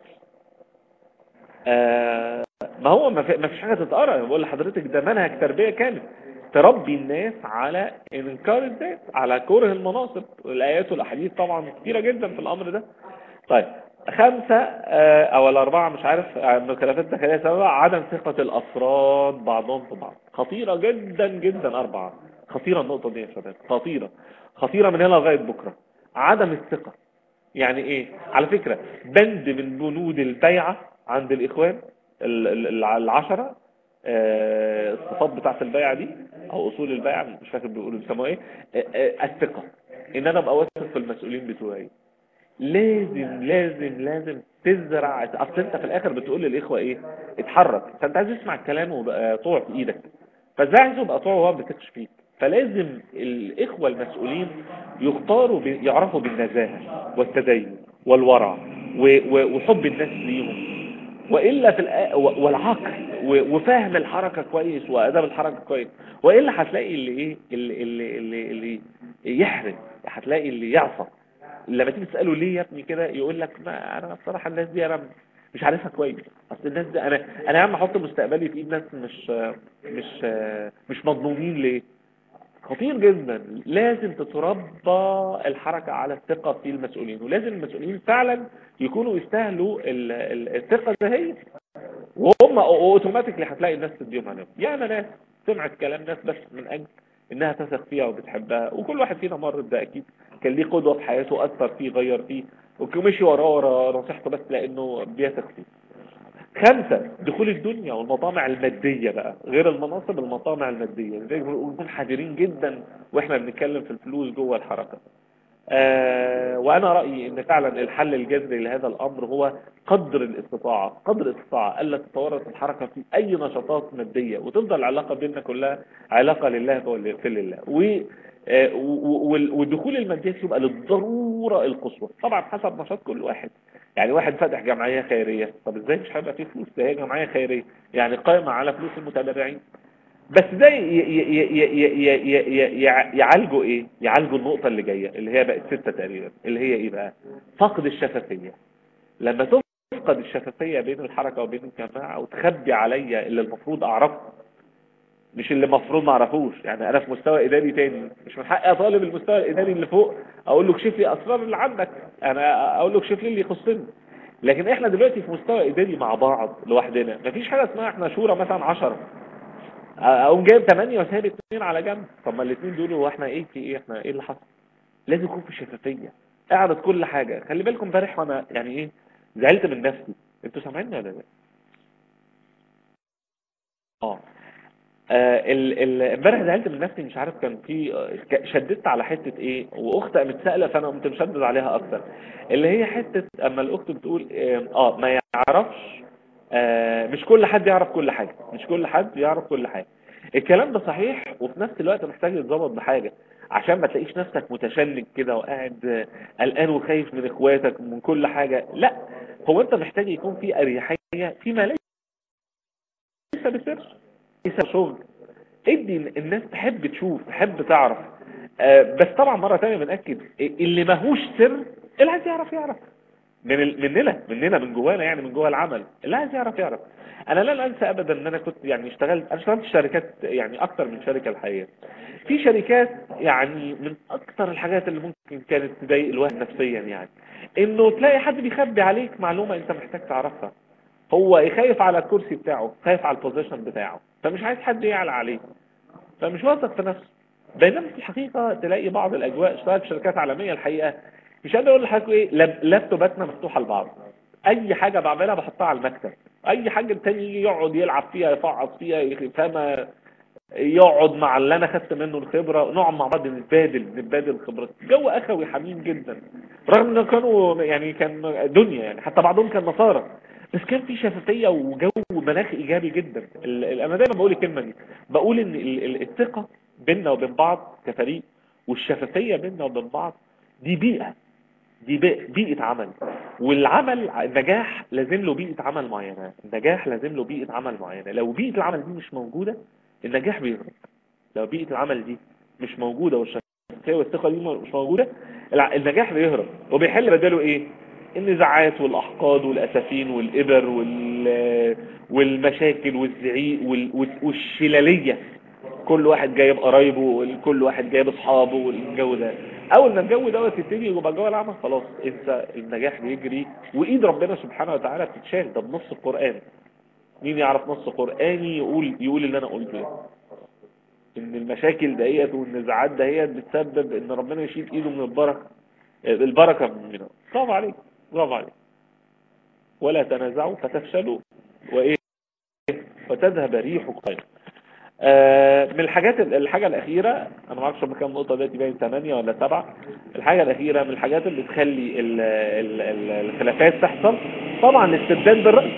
آه ما هو ما في- ما فيش حاجة تتقرا انا بقول لحضرتك ده منهج تربية كامل تربي الناس على انكار الذات على كره المناصب الايات والاحاديث طبعا كتيرة جدا في الامر ده طيب خمسة آه، او الاربعة مش عارف آه، من الخلافات الداخلية سبعة عدم ثقة الافراد بعضهم في بعض خطيرة جدا جدا اربعة خطيرة النقطة دي يا شباب خطيرة خطيرة من هنا لغاية بكرة عدم الثقة يعني ايه على فكرة بند من بنود البيعة عند الاخوان ال- ال- ال- العشرة آه، الصفات بتاعت البيعة دي او اصول البيعة مش فاكر بيقولوا بيسموها ايه آه، آه، الثقة ان انا ابقى واثق في المسؤولين بتوعي لازم لازم لازم تزرع اصل انت في الاخر بتقول للاخوه ايه اتحرك فانت عايز تسمع الكلام وبقى طوع في ايدك فازاي عايزه يبقى طوع وهو ما بيثقش فيك فلازم الإخوة المسؤولين يختاروا ب- يعرفوا بالنزاهة والتدين والورع و- و- وحب الناس ليهم وإلا في الآ... و- والعقل و- وفهم الحركة كويس وأداب الحركة كويس وإلا هتلاقي اللي إيه اللي, اللي, اللي, اللي يحرم هتلاقي اللي يعصى لما تيجي تسأله ليه يا ابني كده يقول لك ما أنا بصراحة الناس دي أنا مش عارفها كويس اصل الناس دي انا انا يا عم احط مستقبلي في ايد ناس مش مش مش مضمونين ليه خطير جدا لازم تتربى الحركة على الثقة في المسؤولين ولازم المسؤولين فعلا يكونوا يستاهلوا ال- ال- الثقة الذهية وهم اوتوماتيكلي هتلاقي الناس تديهم عليهم يعني ناس سمعت كلام ناس بس من اجل انها تثق فيها وبتحبها وكل واحد فينا مر ده اكيد كان ليه قدوة في حياته اثر فيه غير فيه ومشي وراه ورا نصيحته بس لانه بيثق فيه خمسة دخول الدنيا والمطامع المادية بقى غير المناصب المطامع المادية لذلك نكون حذرين جدا واحنا بنتكلم في الفلوس جوه الحركة آه وانا رأيي ان فعلا الحل الجذري لهذا الامر هو قدر الاستطاعة قدر الاستطاعة الا تتورط الحركة في اي نشاطات مادية وتفضل العلاقة بيننا كلها علاقة لله وال- في لله و آه، و- وال- والدخول المادية يبقى للضرورة القصوى طبعا حسب نشاط كل واحد يعني واحد فاتح جمعية خيرية طب ازاي مش هيبقى فيه فلوس ده هي جمعية خيرية يعني قائمة على فلوس المتبرعين بس ده ي- ي- ي- ي- ي- ي- ي- ي- يعالجوا ايه يعالجوا النقطة اللي جاية اللي هي بقت ستة تقريبا اللي هي ايه بقى فقد الشفافية لما تفقد الشفافية بين الحركة وبين الجماعة وتخبي عليا اللي المفروض اعرفه مش اللي المفروض ما اعرفوش يعني انا في مستوى اداري تاني مش من حقي اطالب المستوى الاداري اللي فوق اقول له اكشف لي اسرار اللي عندك انا اقول له اكشف لي اللي يخصني لكن احنا دلوقتي في مستوى اداري مع بعض لوحدنا مفيش حاجه اسمها احنا شورى مثلا 10 اقوم جايب 8 وسايب اثنين على جنب طب ما الاثنين دول هو احنا ايه في ايه احنا ايه اللي حصل لازم يكون في شفافيه اعرض كل حاجه خلي بالكم امبارح وانا يعني ايه زعلت من نفسي انتوا سامعيني ولا لا اه آه، ال- ال- امبارح زعلت من نفسي مش عارف كان في آه، ك- شددت على حتة ايه واخت قامت سائله فانا قمت مشدد عليها اكتر اللي هي حتة اما الاخت بتقول اه آه، ما يعرفش آه، مش كل حد يعرف كل حاجة مش كل حد يعرف كل حاجة الكلام ده صحيح وفي نفس الوقت محتاج يتظبط بحاجة عشان ما تلاقيش نفسك متشنج كده وقاعد آه، قلقان وخايف من اخواتك من كل حاجة لا هو انت محتاج يكون في اريحية فيما ليس بسر ليس شغل ادي الناس تحب تشوف تحب تعرف آه، بس طبعا مرة تانية بنأكد اللي ماهوش سر اللي عايز يعرف يعرف من ال... مننا مننا من جوانا يعني من جوا العمل اللي عايز يعرف يعرف انا لن انسى ابدا ان انا كنت يعني اشتغلت انا اشتغلت في شركات يعني اكتر من شركة الحقيقة في شركات يعني من اكتر الحاجات اللي ممكن كانت تضايق الواحد نفسيا يعني انه تلاقي حد بيخبي عليك معلومة انت محتاج تعرفها هو خايف على الكرسي بتاعه خايف على البوزيشن بتاعه فمش عايز حد يعلى عليه فمش واثق في نفسه بينما في الحقيقة تلاقي بعض الأجواء اشتغلت في شركات عالمية الحقيقة مش قادر أقول لحضرتك إيه لاب- لابتوباتنا مفتوحة لبعض أي حاجة بعملها بحطها على المكتب أي حاجة التاني يجي يقعد يلعب فيها يفعص فيها يفهمها يقعد مع اللي أنا خدت منه الخبرة نقعد مع بعض نتبادل نتبادل خبرات جو أخوي حميم جدا رغم إنه كانوا يعني كان دنيا يعني حتى بعضهم كان نصارى بس كان في شفافية وجو مناخ إيجابي جدا ال- ال- أنا دايما بقول الكلمة دي بقول إن ال- ال- الثقة بيننا وبين بعض كفريق والشفافية بيننا وبين بعض دي بيئة دي بي- بيئة عمل والعمل النجاح لازم له بيئة عمل معينة النجاح لازم له بيئة عمل معينة لو بيئة العمل دي مش موجودة النجاح بيهرب لو بيئة العمل دي مش موجودة والشفافية والثقة دي مش موجودة الع- النجاح بيهرب وبيحل بداله ايه النزاعات والأحقاد والأسفين والإبر وال... والمشاكل والزعيق وال... وال- والشلالية كل واحد جايب قرايبه كل واحد جايب اصحابه والجو ده اول ما الجو دوت يبتدي يبقى جو العمل خلاص انت النجاح بيجري وايد ربنا سبحانه وتعالى بتتشال ده بنص القران مين يعرف نص قراني يقول يقول اللي انا قلته ده ان المشاكل دهيت والنزاعات دهيت بتسبب ان ربنا يشيل ايده من البركه البركه منه برافو عليك برافو عليك ولا تنازعوا فتفشلوا وايه وتذهب ريحكم طيب آه، من الحاجات الحاجة الأخيرة أنا ما اعرفش هم كام نقطة دلوقتي باين 8 ولا 7 الحاجة الأخيرة من الحاجات اللي تخلي ال- ال- ال- الخلافات تحصل طبعا الاستبداد بالرأس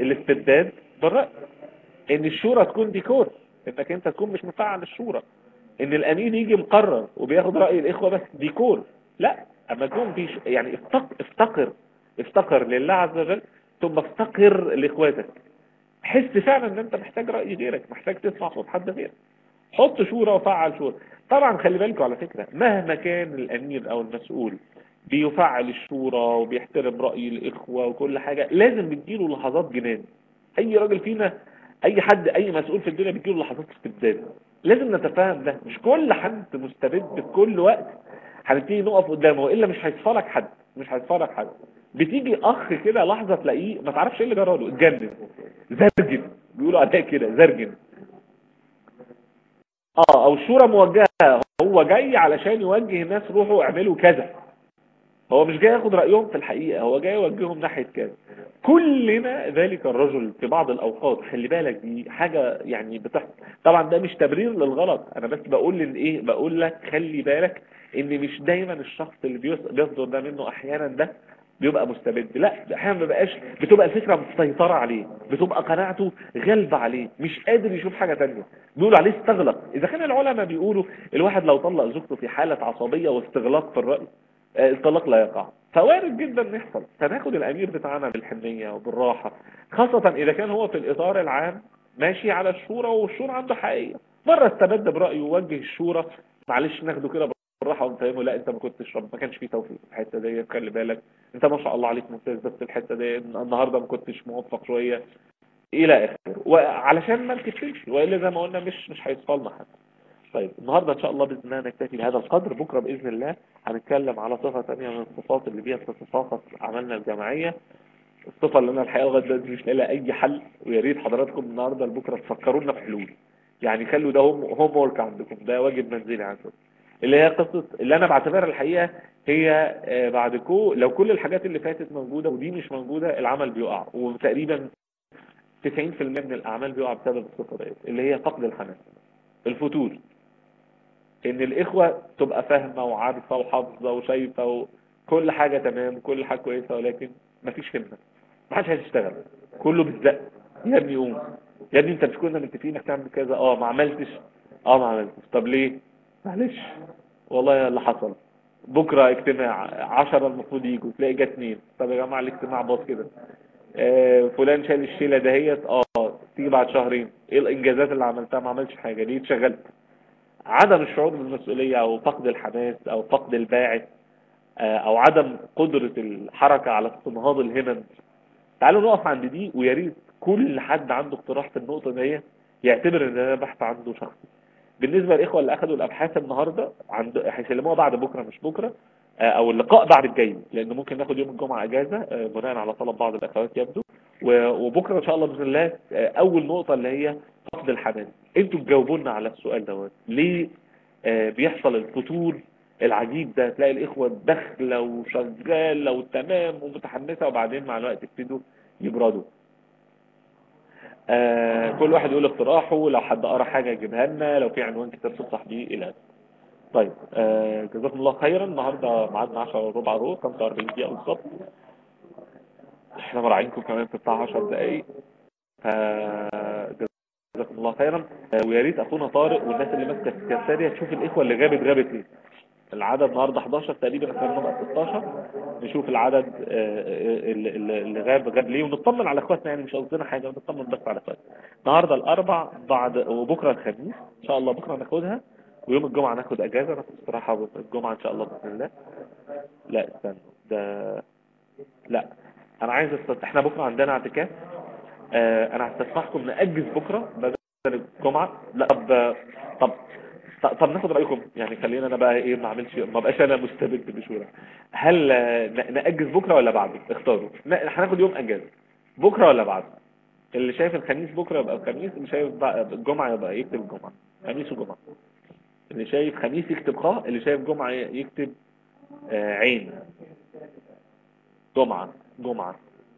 الاستبداد بالرأس إن الشورى تكون ديكور إنك أنت تكون مش مفعل الشورى ان الامين يجي مقرر وبياخد رأي الاخوة بس ديكور لا اما تكون في ش- يعني افتق- افتقر افتقر لله عز وجل ثم افتقر لاخواتك حس فعلا ان انت محتاج رأي غيرك محتاج تسمع صوت حد غيرك حط شورى وفعل شورى طبعا خلي بالكم على فكرة مهما كان الامير او المسؤول بيفعل الشورى وبيحترم رأي الاخوة وكل حاجة لازم بتجيله لحظات جنان اي راجل فينا اي حد اي مسؤول في الدنيا بتجيله لحظات استبداد لازم نتفاهم ده مش كل حد مستبد في كل وقت هنبتدي نقف قدامه والا مش هيصفلك حد مش هيصفلك حد بتيجي اخ كده لحظه تلاقيه ما تعرفش ايه اللي جرى له اتجنن زرجن بيقولوا عليها كده زرجن اه او الشورى موجهه هو جاي علشان يوجه الناس روحوا اعملوا كذا هو مش جاي ياخد رايهم في الحقيقه هو جاي يوجههم ناحيه كذا كلنا ذلك الرجل في بعض الاوقات خلي بالك دي حاجه يعني بتحصل طبعا ده مش تبرير للغلط انا بس بقول ان ايه بقول لك خلي بالك ان مش دايما الشخص اللي بيص- بيصدر ده منه احيانا ده بيبقى مستبد لا ده احيانا ما بقاش بتبقى الفكره مسيطره عليه بتبقى قناعته غالبه عليه مش قادر يشوف حاجه تانية بيقولوا عليه استغلق اذا كان العلماء بيقولوا الواحد لو طلق زوجته في حاله عصبيه واستغلاق في الراي آه، الطلاق لا يقع فوارد جدا ان يحصل فناخد الامير بتاعنا بالحنيه وبالراحه خاصه اذا كان هو في الاطار العام ماشي على الشورى والشورى عنده حقيقيه مره استبد برايه ووجه الشورى معلش ناخده كده بالراحه ونفهمه لا انت ما كنتش رب ما كانش فيه توفيق في الحته دي خلي بالك انت ما شاء الله عليك ممتاز بس الحته دي النهارده ما كنتش موفق شويه الى اخره وعلشان ما نكتبش والا زي ما قلنا مش مش هيصفلنا حد طيب النهارده ان شاء الله باذن الله نكتفي بهذا القدر بكره باذن الله هنتكلم على صفه ثانيه من الصفات اللي بيها بتتساقط اعمالنا الجماعيه الصفه اللي انا الحقيقه لغايه دلوقتي مش لاقي لها اي حل ويا ريت حضراتكم النهارده لبكره تفكرونا في حلول يعني خلوا ده هوم هوم ورك عندكم ده واجب منزلي عندكم اللي هي قصه اللي انا بعتبرها الحقيقه هي آه، بعد كو لو كل الحاجات اللي فاتت موجوده ودي مش موجوده العمل بيقع وتقريبا 90% من الاعمال بيقع بسبب الصفه ديت اللي هي فقد الحماس الفتور ان الاخوة تبقى فاهمة وعارفة وحافظة وشايفة وكل حاجة تمام كل حاجة كويسة ولكن مفيش همة محدش هيشتغل كله بالزق يا ابني قوم يا ابني انت مش كنا متفقين انك تعمل كذا اه ما عملتش اه ما عملتش طب ليه معلش والله اللي حصل بكرة اجتماع عشرة المفروض يجوا تلاقي جا اتنين طب يا جماعة الاجتماع باظ كده آه فلان شال الشيلة دهيت اه تيجي بعد شهرين ايه الانجازات اللي عملتها ما عملتش حاجة ليه اتشغلت عدم الشعور بالمسؤولية او فقد الحماس او فقد الباعث آه، او عدم قدرة الحركة على استنهاض الهمم تعالوا نقف عند دي ويا ريت كل حد عنده اقتراح في النقطة دي يعتبر ان ده بحث عنده شخصي بالنسبة للإخوة اللي أخذوا الأبحاث النهاردة عند هيسلموها بعد بكرة مش بكرة آه، أو اللقاء بعد الجاي لأن ممكن ناخد يوم الجمعة أجازة آه، بناء على طلب بعض الأخوات يبدو و- وبكرة إن شاء الله بإذن الله آه، أول نقطة اللي هي فقد الحماس أنتوا تجاوبوا لنا على السؤال دوت ليه آه، بيحصل الفتور العجيب ده تلاقي الإخوة داخلة وشغالة وتمام ومتحمسة وبعدين مع الوقت يبتدوا يبردوا آه كل واحد يقول اقتراحه لو حد قرا حاجة يجيبها لنا لو في عنوان كتاب تنصح بيه إلى آخره. طيب آه جزاكم الله خيرا النهاردة ميعادنا 10 وربع رو 45 دقيقة بالظبط احنا مراعينكم كمان في بتاع 10 دقايق آه جزاكم الله خيرا آه ويا ريت اخونا طارق والناس اللي ماسكه السكرتاريه تشوف الاخوه اللي غابت غابت ليه العدد النهارده 11 تقريبا احنا نبقى 16 نشوف العدد آه، اللي اللي- اللي غاب غاب ليه ونطمن على اخواتنا يعني مش قصدنا حاجه ونطمن بس على اخواتنا النهارده الاربع بعد وبكره الخميس ان شاء الله بكره ناخدها ويوم الجمعه ناخد اجازه ناخد استراحه الجمعه ان شاء الله باذن الله لا استنى ده لا انا عايز است... احنا بكره عندنا اعتكاف آه انا هستسمحكم ناجز بكره بدل الجمعه لا طب طب طب, طب ناخد رايكم يعني خلينا انا بقى ايه ما اعملش ما بقاش انا مستبد بشورى هل آه، ن- ناجز بكره ولا بعده اختاروا ن- هناخد يوم اجازه بكره ولا بعده اللي شايف الخميس بكره يبقى الخميس اللي شايف بقى الجمعه يبقى يكتب الجمعه خميس وجمعه اللي شايف خميس يكتب خاء اللي شايف جمعه يكتب آه، عين جمعه جمعه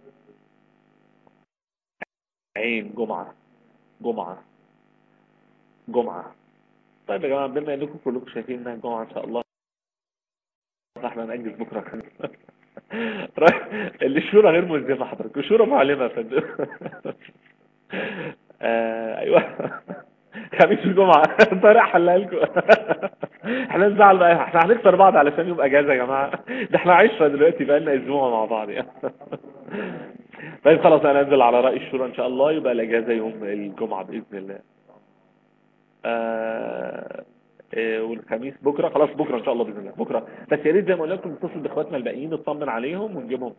عين جمعه جمعه جمعه طيب يا جماعه بما انكم كلكم شايفين انها جمعه ان شاء الله فاحنا نأجل بكره الخميس اللي الشورى غير ملزمه حضرتك الشورى معلمه يا فندم آه ايوه خميس الجمعة طارق حلها لكم احنا نزعل بقى احنا هنكسر بعض علشان يبقى اجازة يا جماعة ده احنا عشرة دلوقتي بقى لنا اسبوع مع بعض يعني طيب خلاص انا انزل على رأي الشورى ان شاء الله يبقى الاجازة يوم الجمعة باذن الله آه آه، والخميس بكره خلاص بكره ان شاء الله باذن الله بكره بس يا ريت زي ما قلت لكم نتصل باخواتنا الباقيين نطمن عليهم ونجيبهم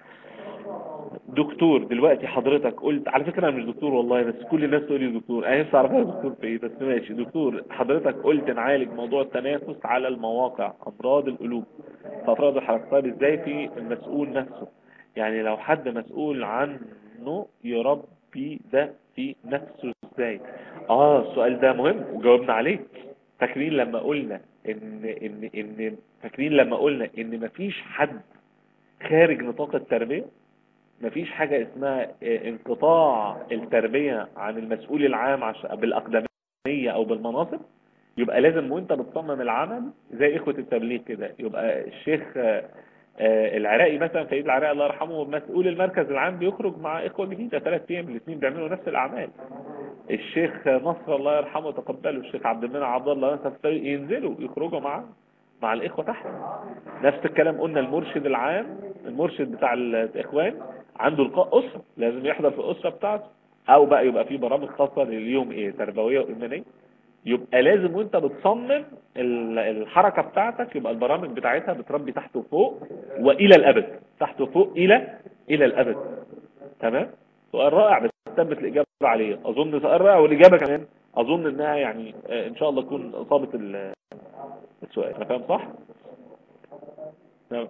دكتور دلوقتي حضرتك قلت على فكره انا مش دكتور والله بس كل الناس تقول لي دكتور انا نفسي اعرف انا دكتور في ايه بس ماشي دكتور حضرتك قلت نعالج موضوع التنافس على المواقع امراض القلوب فافراد الحركه طيب ازاي في المسؤول نفسه يعني لو حد مسؤول عنه يربي ده في نفسه ازاي اه السؤال ده مهم وجاوبنا عليه فاكرين لما قلنا ان ان ان فاكرين لما قلنا ان مفيش حد خارج نطاق التربيه مفيش حاجة اسمها اه، انقطاع التربية عن المسؤول العام عش... بالأقدمية أو بالمناصب يبقى لازم وانت بتصمم العمل زي إخوة التبليغ كده يبقى الشيخ اه، اه، العراقي مثلا سيد العراقي الله يرحمه مسؤول المركز العام بيخرج مع إخوة جديدة ثلاث أيام الاثنين بيعملوا نفس الأعمال الشيخ نصر الله يرحمه تقبله الشيخ عبد المنعم عبد الله مثلا ينزلوا يخرجوا مع مع الإخوة تحت نفس الكلام قلنا المرشد العام المرشد بتاع الإخوان عنده لقاء أسرة لازم يحضر في الأسرة بتاعته أو بقى يبقى في برامج خاصة لليوم إيه تربوية وإيمانية يبقى لازم وانت بتصمم ال- الحركة بتاعتك يبقى البرامج بتاعتها بتربي تحت وفوق وإلى الأبد تحت وفوق إلى إلى الأبد تمام سؤال رائع بس تثبت الإجابة عليه أظن سؤال رائع والإجابة كمان أظن إنها يعني آه، إن شاء الله تكون إصابة ال- السؤال أنا فاهم صح؟ نعم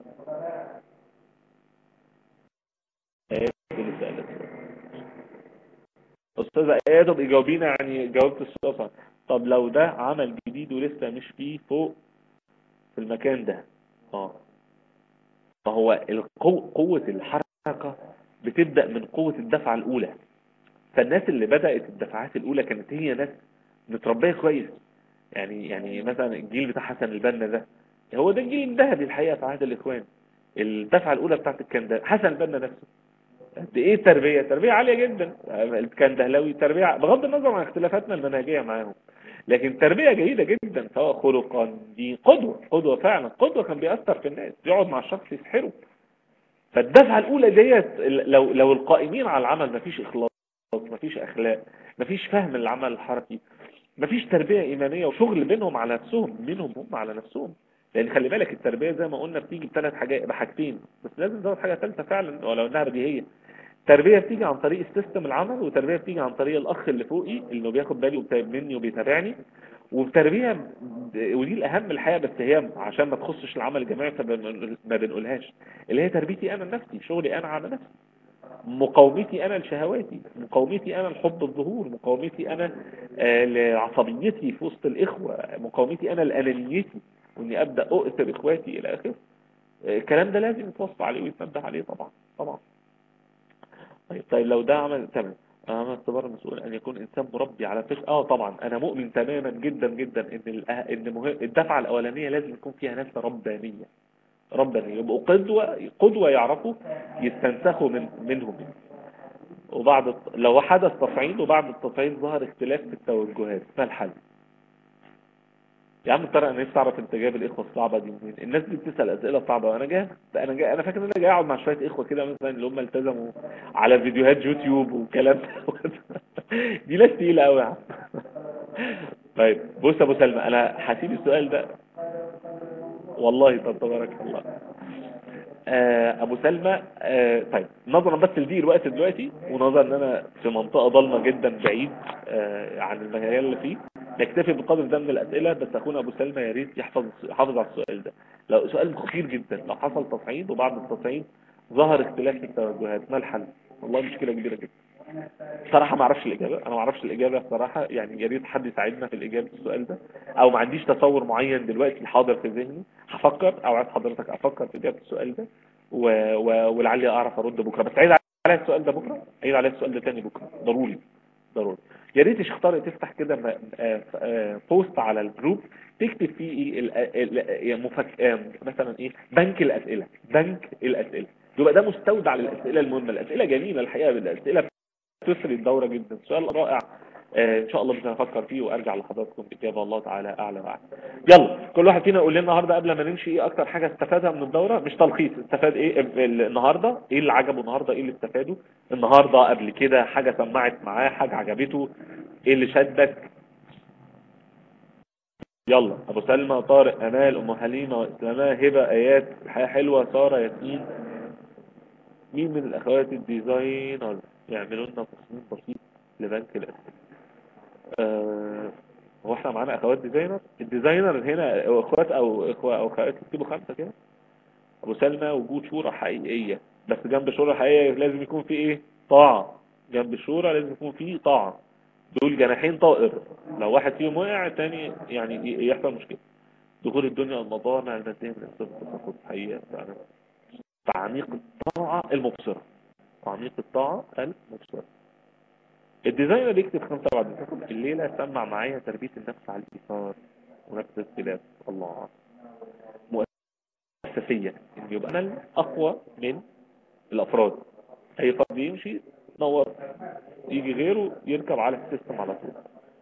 آيات اللي سألت أستاذة آيات طب إجاوبينا يعني جاوبت السؤال صح. طب لو ده عمل جديد ولسه مش فيه فوق في المكان ده اه فهو القو... قوة الحركة بتبدأ من قوة الدفعة الأولى فالناس اللي بدأت الدفعات الأولى كانت هي ناس متربية كويس يعني يعني مثلا الجيل بتاع حسن البنا ده هو ده الجيل الذهبي الحقيقة في عهد الإخوان الدفعة الأولى بتاعت الكندة حسن البنا نفسه قد ايه التربية تربية عالية جدا كان دهلاوي تربية بغض النظر عن اختلافاتنا المنهجية معاهم لكن تربية جيدة جدا سواء خلقا دي قدوة قدوة فعلا قدوة كان بيأثر في الناس يقعد مع الشخص يسحره فالدفعة الأولى ديت لو لو القائمين على العمل مفيش إخلاص مفيش أخلاق مفيش فهم للعمل الحركي مفيش تربية إيمانية وشغل بينهم على نفسهم منهم هم على نفسهم لان خلي بالك التربية زي ما قلنا بتيجي بثلاث حاجات بحاجتين بس لازم نزود حاجة ثالثة فعلا ولو انها بديهية تربية بتيجي عن طريق السيستم العمل وتربية بتيجي عن طريق الاخ اللي فوقي اللي بياخد بالي وبتابع مني وبيتابعني وتربية ودي الاهم الحقيقة بس هي عشان ما تخصش العمل الجماعي فما بنقولهاش اللي هي تربيتي انا لنفسي شغلي انا على نفسي مقاومتي انا لشهواتي مقاومتي انا لحب الظهور مقاومتي انا آه، لعصبيتي في وسط الاخوة مقاومتي انا لانانيتي واني ابدا اؤثر اخواتي الى اخره آه، الكلام ده لازم يتوصى عليه ويتنبه عليه طبعا طبعا طيب طيب لو ده عمل تمام عمل اختبار المسؤول ان يكون انسان مربي على فكره اه طبعا انا مؤمن تماما جدا جدا ان الأه- ان مهم الدفعه الاولانيه لازم يكون فيها ناس ربانيه ربانيه يبقوا قدوه قدوه يعرفوا يستنسخوا من منهم وبعد الت- لو حدث تصعيد وبعد التصعيد ظهر اختلاف في التوجهات ما الحل يا عم ترى انا نفسي اعرف انت جايب الاخوه الصعبه دي منين الناس دي بتسال اسئله صعبه وانا جاي انا جاي انا فاكر ان انا جاي اقعد مع شويه اخوه كده مثلا اللي هم التزموا على فيديوهات يوتيوب والكلام ده دي ناس تقيله قوي يا عم طيب بص يا ابو سلمى انا هسيب السؤال ده والله طب تبارك الله آه، ابو سلمى آه، طيب نظرا بس لضيق الوقت دلوقتي ونظرا ان انا في منطقه ضلمه جدا بعيد آه، عن المجال اللي فيه نكتفي بقدر ده من الاسئله بس اخونا ابو سلمى يا ريت يحفظ يحافظ على السؤال ده لو سؤال خطير جدا لو حصل تصعيد وبعد التصعيد ظهر اختلاف في التوجهات ما الحل والله مشكله كبيره جدا صراحة ما اعرفش الإجابة أنا ما اعرفش الإجابة صراحة يعني يا ريت حد يساعدنا في الإجابة السؤال ده أو ما عنديش تصور معين دلوقتي حاضر في ذهني هفكر أو عايز حضرتك أفكر في إجابة السؤال ده و... و... ولعلي أعرف أرد بكرة بس عايز على السؤال ده بكرة عايز على السؤال ده تاني بكرة ضروري ضروري يا ريت يا شيخ طارق تفتح كده م- آه، آه، بوست على الجروب تكتب فيه ايه ال- ال- ال- مفك... آه، مثلا ايه بنك الاسئله بنك الاسئله يبقى ده مستودع للاسئله المهمه الاسئله جميله الحقيقه الاسئله تسري الدورة جدا سؤال رائع آه ان شاء الله بدنا نفكر فيه وارجع لحضراتكم باجابه الله تعالى اعلى واعلى يلا كل واحد فينا يقول لنا النهارده قبل ما نمشي ايه اكتر حاجه استفادها من الدوره مش تلخيص استفاد ايه النهارده ايه اللي عجبه النهارده ايه اللي استفاده النهارده قبل كده حاجه سمعت معاه حاجه عجبته ايه اللي شدك يلا ابو سلمى طارق امال ام حليمه اسلامه هبه ايات الحياه حلوه ساره ياسمين مين من الاخوات الديزاينر يعملوا لنا تصميم بسيط لبنك الاسئله آه هو احنا معانا اخوات ديزاينر الديزاينر هنا اخوات او اخوة او اخوات يكتبوا خمسه كده ابو سلمى وجود شورى حقيقيه بس جنب الشورى الحقيقيه لازم يكون في ايه طاعه جنب الشورى لازم يكون في طاعه دول جناحين طائر لو واحد فيهم وقع تاني يعني يحصل مشكله دخول الدنيا المضامع الماديه من الصفر حقيقه فعلا تعميق الطاعه المبصره تعميق الطاعه المبصره الديزاينر يكتب خمسة بعد تاخد الليلة سمع معايا تربية النفس على الإيثار ونفس الاختلاف الله مؤسسية إن يبقى أنا أقوى من الأفراد أي فرد يمشي نور يجي غيره يركب على السيستم على طول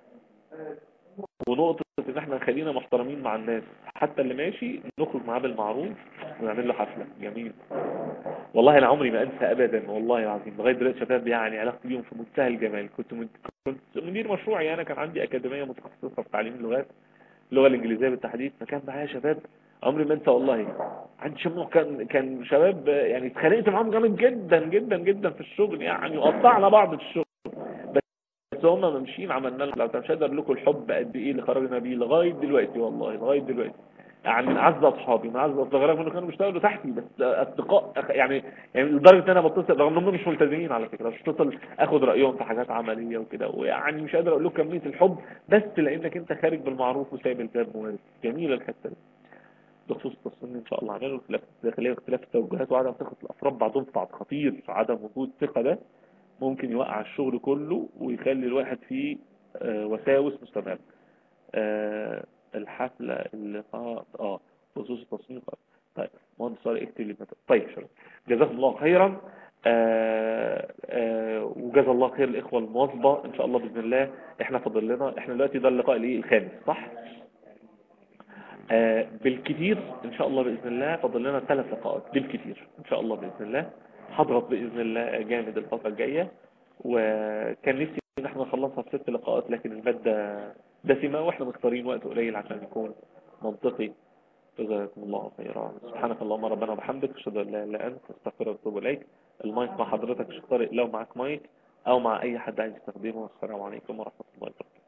ونقطة ان احنا نخلينا محترمين مع الناس حتى اللي ماشي نخرج معاه بالمعروف ونعمل له حفلة جميل والله انا عمري ما انسى ابدا والله العظيم لغايه دلوقتي شباب يعني علاقتي بيهم في منتهى الجمال كنت من... كنت مدير مشروعي انا كان عندي اكاديميه متخصصه في تعليم اللغات اللغه الانجليزيه بالتحديد فكان معايا شباب عمري ما انسى والله عندي شباب كان كان شباب يعني اتخانقت معاهم جامد جدا جدا جدا في الشغل يعني وقطعنا بعض في الشغل بس هم ماشيين عملنا لهم لو مش قادر لكم الحب قد ايه اللي خرجنا بيه لغايه دلوقتي والله لغايه دلوقتي يعني من اعز اصحابي من اعز اصدقائي رغم انه كانوا بيشتغلوا تحتي بس اصدقاء يعني يعني لدرجه ان انا بتصل رغم انهم مش ملتزمين على فكره بس بتصل اخد رايهم في حاجات عمليه وكده ويعني مش قادر اقول لكم كميه الحب بس لانك انت خارج بالمعروف وسايب الباب موارد جميله الحته دي بخصوص التصميم ان شاء الله عملوا اختلاف الداخليه واختلاف التوجهات وعدم ثقه الافراد بعضهم في بعض خطير عدم وجود ثقه ده ممكن يوقع الشغل كله ويخلي الواحد فيه آه وساوس مستمرة آه الحفلة اللي اه اه خصوص التصميم طيب مهندس صالح اكتب لي طيب شكرا جزاكم الله خيرا آه آه وجزا الله خير الاخوه المواظبه ان شاء الله باذن الله احنا فاضل لنا احنا دلوقتي ده اللقاء الايه الخامس صح آه بالكثير ان شاء الله باذن الله فاضل لنا ثلاث لقاءات بالكثير ان شاء الله باذن الله حضرت باذن الله جامد الفتره الجايه وكان نفسي ان احنا نخلصها في ست لقاءات لكن الماده دسمه واحنا مختارين وقت قليل عشان يكون منطقي جزاكم الله خيرا سبحانك اللهم ربنا وبحمدك اشهد ان لا اله الا انت استغفرك واتوب اليك المايك مع حضرتك شيخ طارق لو معاك مايك او مع اي حد عايز يستخدمه السلام عليكم ورحمه الله وبركاته